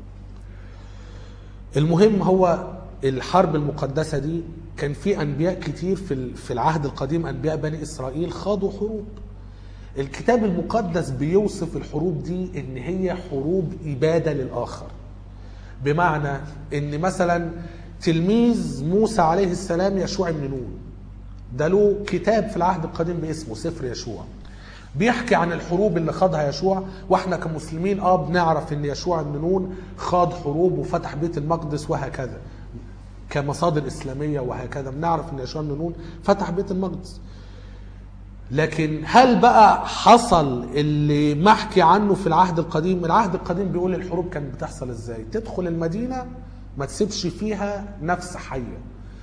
المهم هو الحرب المقدسة دي كان في أنبياء كتير في في العهد القديم أنبياء بني إسرائيل خاضوا حروب الكتاب المقدس بيوصف الحروب دي ان هي حروب اباده للاخر بمعنى ان مثلا تلميذ موسى عليه السلام يشوع بن نون ده له كتاب في العهد القديم باسمه سفر يشوع بيحكي عن الحروب اللي خاضها يشوع واحنا كمسلمين اه بنعرف ان يشوع بن نون خاض حروب وفتح بيت المقدس وهكذا كمصادر اسلاميه وهكذا بنعرف ان يشوع بن نون فتح بيت المقدس لكن هل بقى حصل اللي محكي عنه في العهد القديم العهد القديم بيقول الحروب كانت بتحصل ازاي تدخل المدينة ما تسيبش فيها نفس حية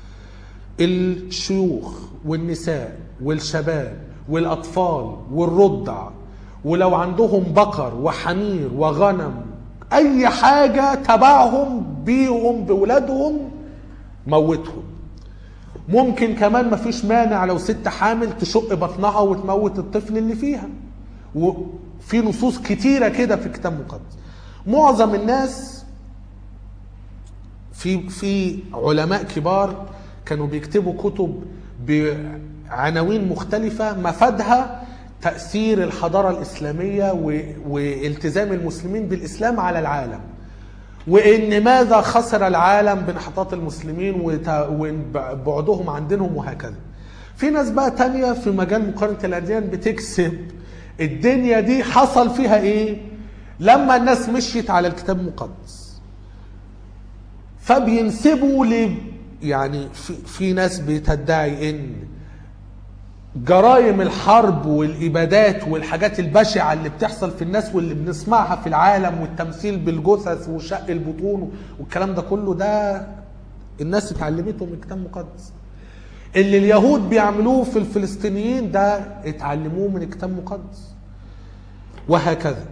الشيوخ والنساء والشباب والأطفال والرضع ولو عندهم بقر وحمير وغنم أي حاجة تبعهم بيهم بولادهم موتهم ممكن كمان مفيش مانع لو ست حامل تشق بطنها وتموت الطفل اللي فيها وفي نصوص كتيرة كده في الكتاب المقدس معظم الناس في في علماء كبار كانوا بيكتبوا كتب بعناوين مختلفة مفادها تأثير الحضارة الإسلامية و- والتزام المسلمين بالإسلام على العالم وإن ماذا خسر العالم بانحطاط المسلمين وت- وبعدهم عن دينهم وهكذا في ناس بقى تانية في مجال مقارنة الأديان بتكسب الدنيا دي حصل فيها إيه لما الناس مشيت على الكتاب المقدس فبينسبوا ل يعني في, في ناس بتدعي ان جرائم الحرب والابادات والحاجات البشعه اللي بتحصل في الناس واللي بنسمعها في العالم والتمثيل بالجثث وشق البطون والكلام ده كله ده الناس اتعلمته من الكتاب المقدس اللي اليهود بيعملوه في الفلسطينيين ده اتعلموه من الكتاب المقدس وهكذا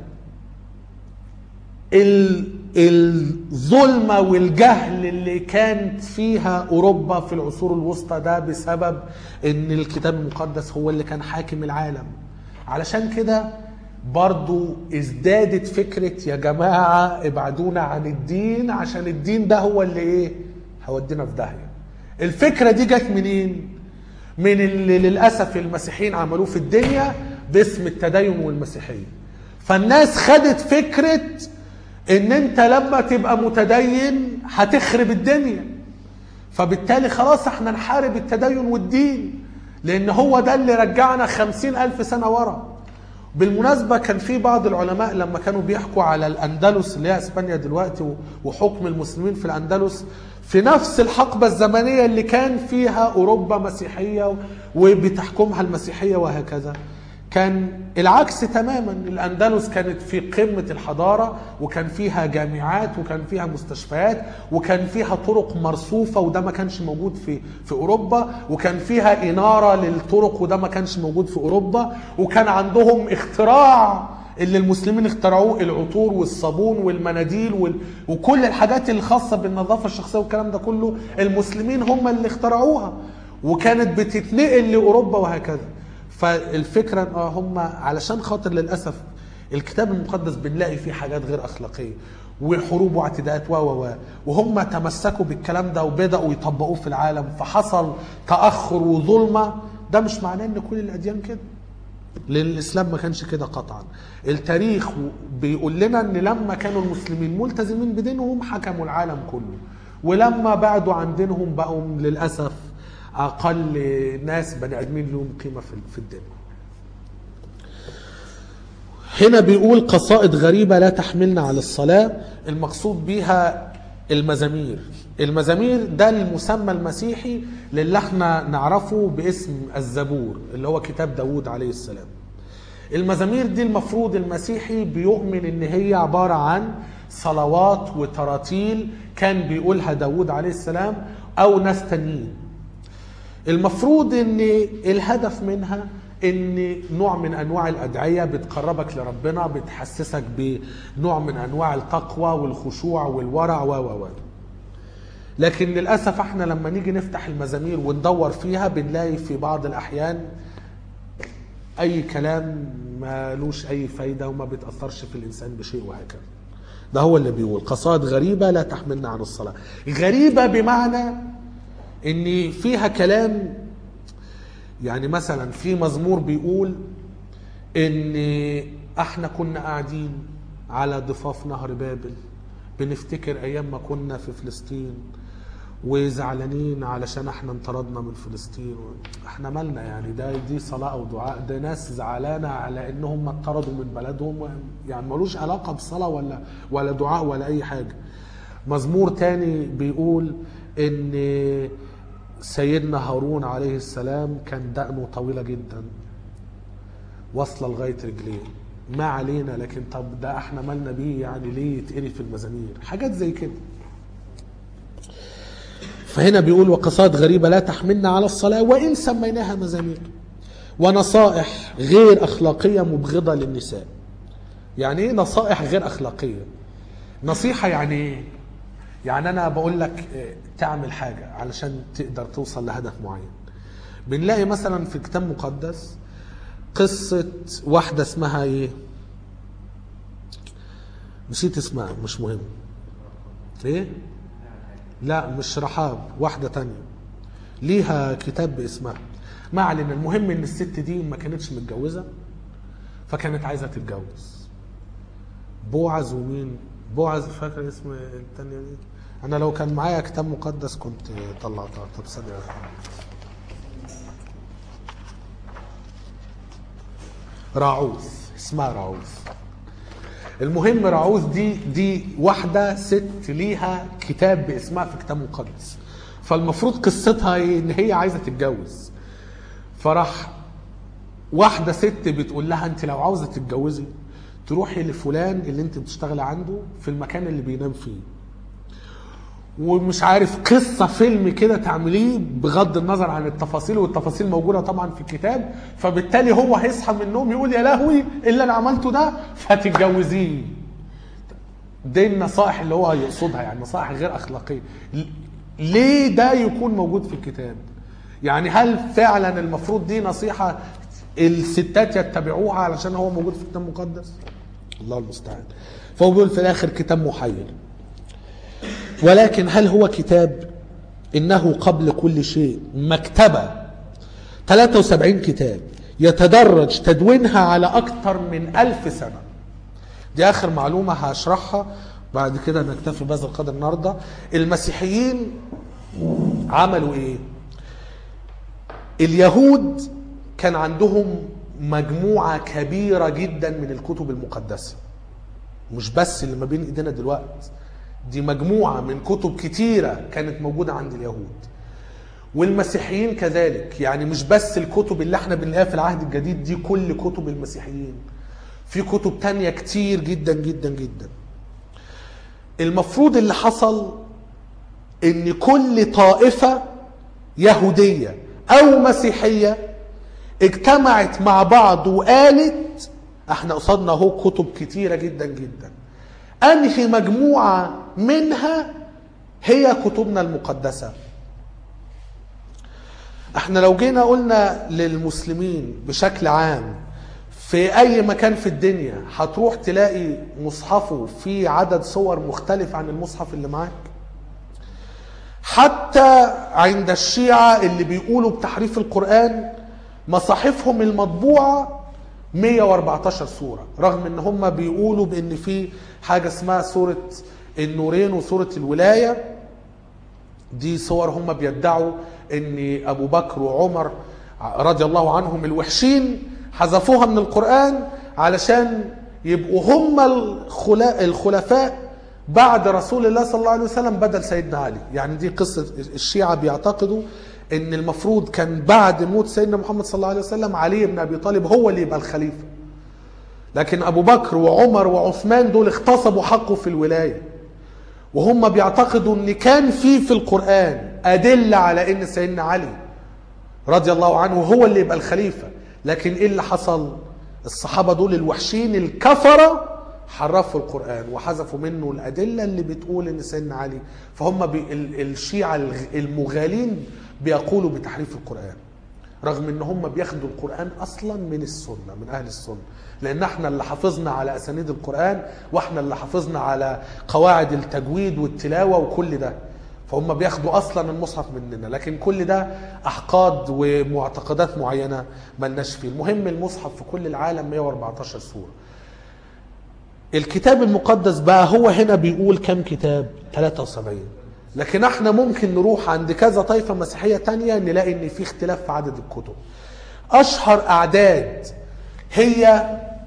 ال- الظلمة والجهل اللي كانت فيها أوروبا في العصور الوسطى ده بسبب إن الكتاب المقدس هو اللي كان حاكم العالم علشان كده برضو ازدادت فكرة يا جماعة ابعدونا عن الدين عشان الدين ده هو اللي ايه هودينا في داهية الفكرة دي جت منين من اللي للأسف المسيحيين عملوه في الدنيا باسم التدين والمسيحية فالناس خدت فكرة ان انت لما تبقى متدين هتخرب الدنيا فبالتالي خلاص احنا نحارب التدين والدين لان هو ده اللي رجعنا خمسين الف سنة ورا بالمناسبة كان في بعض العلماء لما كانوا بيحكوا على الأندلس اللي هي اسبانيا دلوقتي وحكم المسلمين في الأندلس في نفس الحقبة الزمنية اللي كان فيها أوروبا مسيحية وبتحكمها المسيحية وهكذا كان العكس تماما الأندلس كانت في قمة الحضارة وكان فيها جامعات وكان فيها مستشفيات وكان فيها طرق مرصوفة وده ما كانش موجود في في أوروبا وكان فيها إنارة للطرق وده ما كانش موجود في أوروبا وكان عندهم اختراع اللي المسلمين اخترعوه العطور والصابون والمناديل وال... وكل الحاجات الخاصة بالنظافة الشخصية والكلام ده كله المسلمين هم اللي اخترعوها وكانت بتتنقل لأوروبا وهكذا فالفكرة اه هم علشان خاطر للأسف الكتاب المقدس بنلاقي فيه حاجات غير أخلاقية وحروب واعتداءات و و و وهم تمسكوا بالكلام ده وبدأوا يطبقوه في العالم فحصل تأخر وظلمة ده مش معناه ان كل الأديان كده لان الاسلام ما كانش كده قطعا التاريخ بيقول لنا ان لما كانوا المسلمين ملتزمين بدينهم حكموا العالم كله ولما بعدوا عن دينهم بقوا للاسف اقل ناس بني ادمين لهم قيمه في في الدنيا هنا بيقول قصائد غريبة لا تحملنا على الصلاة المقصود بيها المزامير المزامير ده المسمى المسيحي للي احنا نعرفه باسم الزبور اللي هو كتاب داود عليه السلام المزامير دي المفروض المسيحي بيؤمن ان هي عبارة عن صلوات وتراتيل كان بيقولها داود عليه السلام او ناس تانيين المفروض ان الهدف منها ان نوع من انواع الادعيه بتقربك لربنا بتحسسك بنوع من انواع التقوى والخشوع والورع و و و لكن للاسف احنا لما نيجي نفتح المزامير وندور فيها بنلاقي في بعض الاحيان اي كلام مالوش اي فايده وما بتاثرش في الانسان بشيء وهكذا ده هو اللي بيقول قصائد غريبه لا تحملنا عن الصلاه غريبه بمعنى ان فيها كلام يعني مثلا في مزمور بيقول ان احنا كنا قاعدين على ضفاف نهر بابل بنفتكر ايام ما كنا في فلسطين وزعلانين علشان احنا انطردنا من فلسطين احنا مالنا يعني ده دي صلاة او دعاء ده ناس زعلانة على انهم اتطردوا من بلدهم يعني ملوش علاقة بصلاة ولا ولا دعاء ولا اي حاجة مزمور تاني بيقول ان سيدنا هارون عليه السلام كان دقنه طويلة جدا واصلة لغاية رجليه ما علينا لكن طب ده احنا مالنا بيه يعني ليه يتقري في المزامير حاجات زي كده فهنا بيقول وقصائد غريبة لا تحملنا على الصلاة وإن سميناها مزامير ونصائح غير أخلاقية مبغضة للنساء يعني ايه نصائح غير أخلاقية نصيحة يعني ايه يعني انا بقول لك تعمل حاجه علشان تقدر توصل لهدف معين بنلاقي مثلا في الكتاب المقدس قصه واحده اسمها ايه نسيت اسمها مش مهم ايه لا مش رحاب واحدة تانية ليها كتاب باسمها ما علينا المهم ان الست دي ما كانتش متجوزة فكانت عايزة تتجوز بوعز ومين بوعز فاكر اسم التانية دي انا لو كان معايا كتاب مقدس كنت طلعتها طب ثانية راعوث اسمها راعوث المهم راعوث دي دي واحدة ست ليها كتاب باسمها في كتاب مقدس فالمفروض قصتها إيه؟ ان هي عايزة تتجوز فراح واحدة ست بتقول لها انت لو عاوزة تتجوزي تروحي لفلان اللي انت بتشتغلي عنده في المكان اللي بينام فيه ومش عارف قصة فيلم كده تعمليه بغض النظر عن التفاصيل والتفاصيل موجودة طبعا في الكتاب فبالتالي هو هيصحى من النوم يقول يا لهوي اللي انا عملته ده فتتجوزيه دي النصائح اللي هو يقصدها يعني نصائح غير اخلاقيه ل- ليه ده يكون موجود في الكتاب يعني هل فعلا المفروض دي نصيحه الستات يتبعوها علشان هو موجود في الكتاب المقدس الله المستعان فهو بيقول في الاخر كتاب محير ولكن هل هو كتاب انه قبل كل شيء مكتبه 73 كتاب يتدرج تدوينها على اكثر من ألف سنه دي اخر معلومه هشرحها بعد كده نكتفي بهذا القدر النهارده المسيحيين عملوا ايه اليهود كان عندهم مجموعه كبيره جدا من الكتب المقدسه مش بس اللي ما بين ايدينا دلوقتي دي مجموعه من كتب كتيره كانت موجوده عند اليهود والمسيحيين كذلك يعني مش بس الكتب اللي احنا بنلاقيها في العهد الجديد دي كل كتب المسيحيين في كتب تانية كتير جدا جدا جدا المفروض اللي حصل ان كل طائفة يهودية او مسيحية اجتمعت مع بعض وقالت احنا قصادنا اهو كتب كتيرة جدا جدا انهي مجموعة منها هي كتبنا المقدسة احنا لو جينا قلنا للمسلمين بشكل عام في اي مكان في الدنيا هتروح تلاقي مصحفه فيه عدد صور مختلف عن المصحف اللي معاك حتى عند الشيعة اللي بيقولوا بتحريف القرآن مصاحفهم المطبوعة 114 سورة رغم ان هم بيقولوا بان في حاجة اسمها سورة النورين وسورة الولاية دي صور هم بيدعوا ان ابو بكر وعمر رضي الله عنهم الوحشين حذفوها من القرآن علشان يبقوا هم الخلا- الخلفاء بعد رسول الله صلى الله عليه وسلم بدل سيدنا علي يعني دي قصة الشيعة بيعتقدوا ان المفروض كان بعد موت سيدنا محمد صلى الله عليه وسلم علي بن ابي طالب هو اللي يبقى الخليفة لكن ابو بكر وعمر وعثمان دول اغتصبوا حقه في الولايه وهم بيعتقدوا ان كان في في القرآن أدلة على ان سيدنا علي رضي الله عنه هو اللي يبقى الخليفة لكن ايه اللي حصل الصحابة دول الوحشين الكفرة حرفوا القرآن وحذفوا منه الأدلة اللي بتقول ان سيدنا علي فهم بي ال- الشيعة الغ- المغالين بيقولوا بتحريف القرآن رغم ان هم بياخدوا القرآن اصلا من السنة من اهل السنة لان احنا اللي حافظنا على اسانيد القرآن واحنا اللي حافظنا على قواعد التجويد والتلاوة وكل ده فهم بياخدوا اصلا المصحف مننا لكن كل ده احقاد ومعتقدات معينة ملناش فيه المهم المصحف في كل العالم 114 سورة الكتاب المقدس بقى هو هنا بيقول كم كتاب 73 لكن احنا ممكن نروح عند كذا طائفة مسيحية تانية نلاقي ان في اختلاف في عدد الكتب اشهر اعداد هي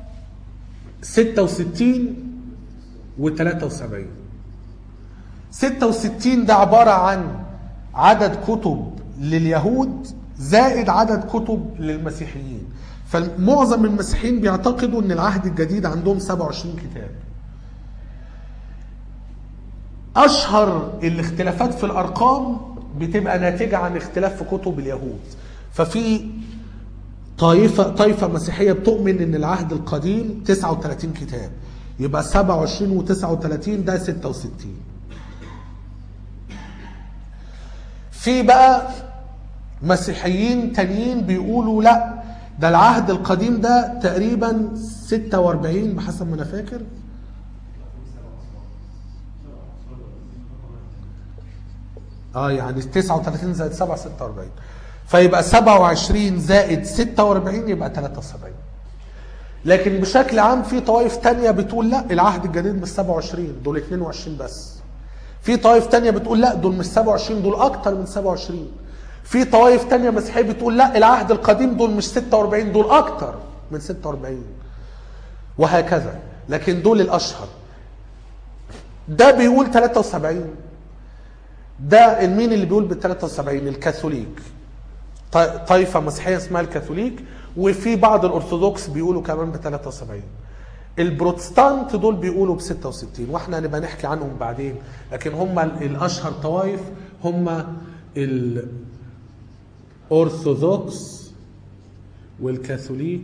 66 و 73 66 ده عبارة عن عدد كتب لليهود زائد عدد كتب للمسيحيين فمعظم المسيحيين بيعتقدوا ان العهد الجديد عندهم 27 كتاب اشهر الاختلافات في الارقام بتبقى ناتجه عن اختلاف في كتب اليهود ففي طائفه طائفه مسيحيه بتؤمن ان العهد القديم 39 كتاب يبقى 27 و39 ده 66 في بقى مسيحيين تانيين بيقولوا لا ده العهد القديم ده تقريبا 46 بحسب ما انا فاكر اه يعني 39 زائد 7 46 فيبقى 27 زائد 46 يبقى 73 لكن بشكل عام في طوائف تانية بتقول لا العهد الجديد مش 27 دول 22 بس في طوائف تانية بتقول لا دول مش 27 دول اكتر من 27 في طوائف تانية مسيحية بتقول لا العهد القديم دول مش 46 دول اكتر من 46 وهكذا لكن دول الاشهر ده بيقول 73 ده مين اللي بيقول بال 73 الكاثوليك ط- طائفه مسيحيه اسمها الكاثوليك وفي بعض الارثوذكس بيقولوا كمان ب 73 البروتستانت دول بيقولوا ب 66 واحنا هنبقى نحكي عنهم بعدين لكن هم ال- الاشهر طوائف هم الارثوذكس والكاثوليك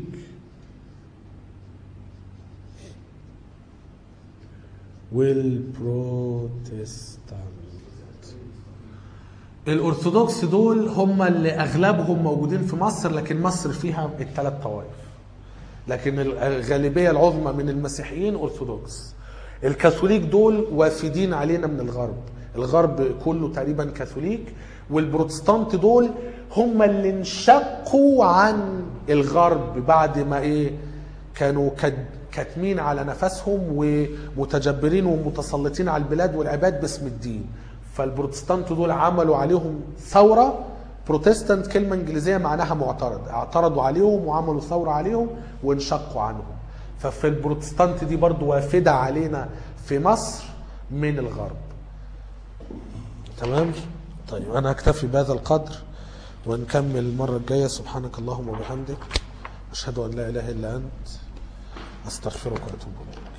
والبروتستانت الارثوذكس دول هم اللي اغلبهم موجودين في مصر لكن مصر فيها الثلاث طوائف لكن الغالبيه العظمى من المسيحيين ارثوذكس الكاثوليك دول وافدين علينا من الغرب الغرب كله تقريبا كاثوليك والبروتستانت دول هم اللي انشقوا عن الغرب بعد ما ايه كانوا كد- كاتمين على نفسهم ومتجبرين ومتسلطين على البلاد والعباد باسم الدين فالبروتستانت دول عملوا عليهم ثورة بروتستانت كلمة انجليزية معناها معترض اعترضوا عليهم وعملوا ثورة عليهم وانشقوا عنهم ففي البروتستانت دي برضو وافدة علينا في مصر من الغرب تمام طيب انا اكتفي بهذا القدر ونكمل المرة الجاية سبحانك اللهم وبحمدك أشهد أن لا إله إلا أنت أستغفرك وأتوب إليك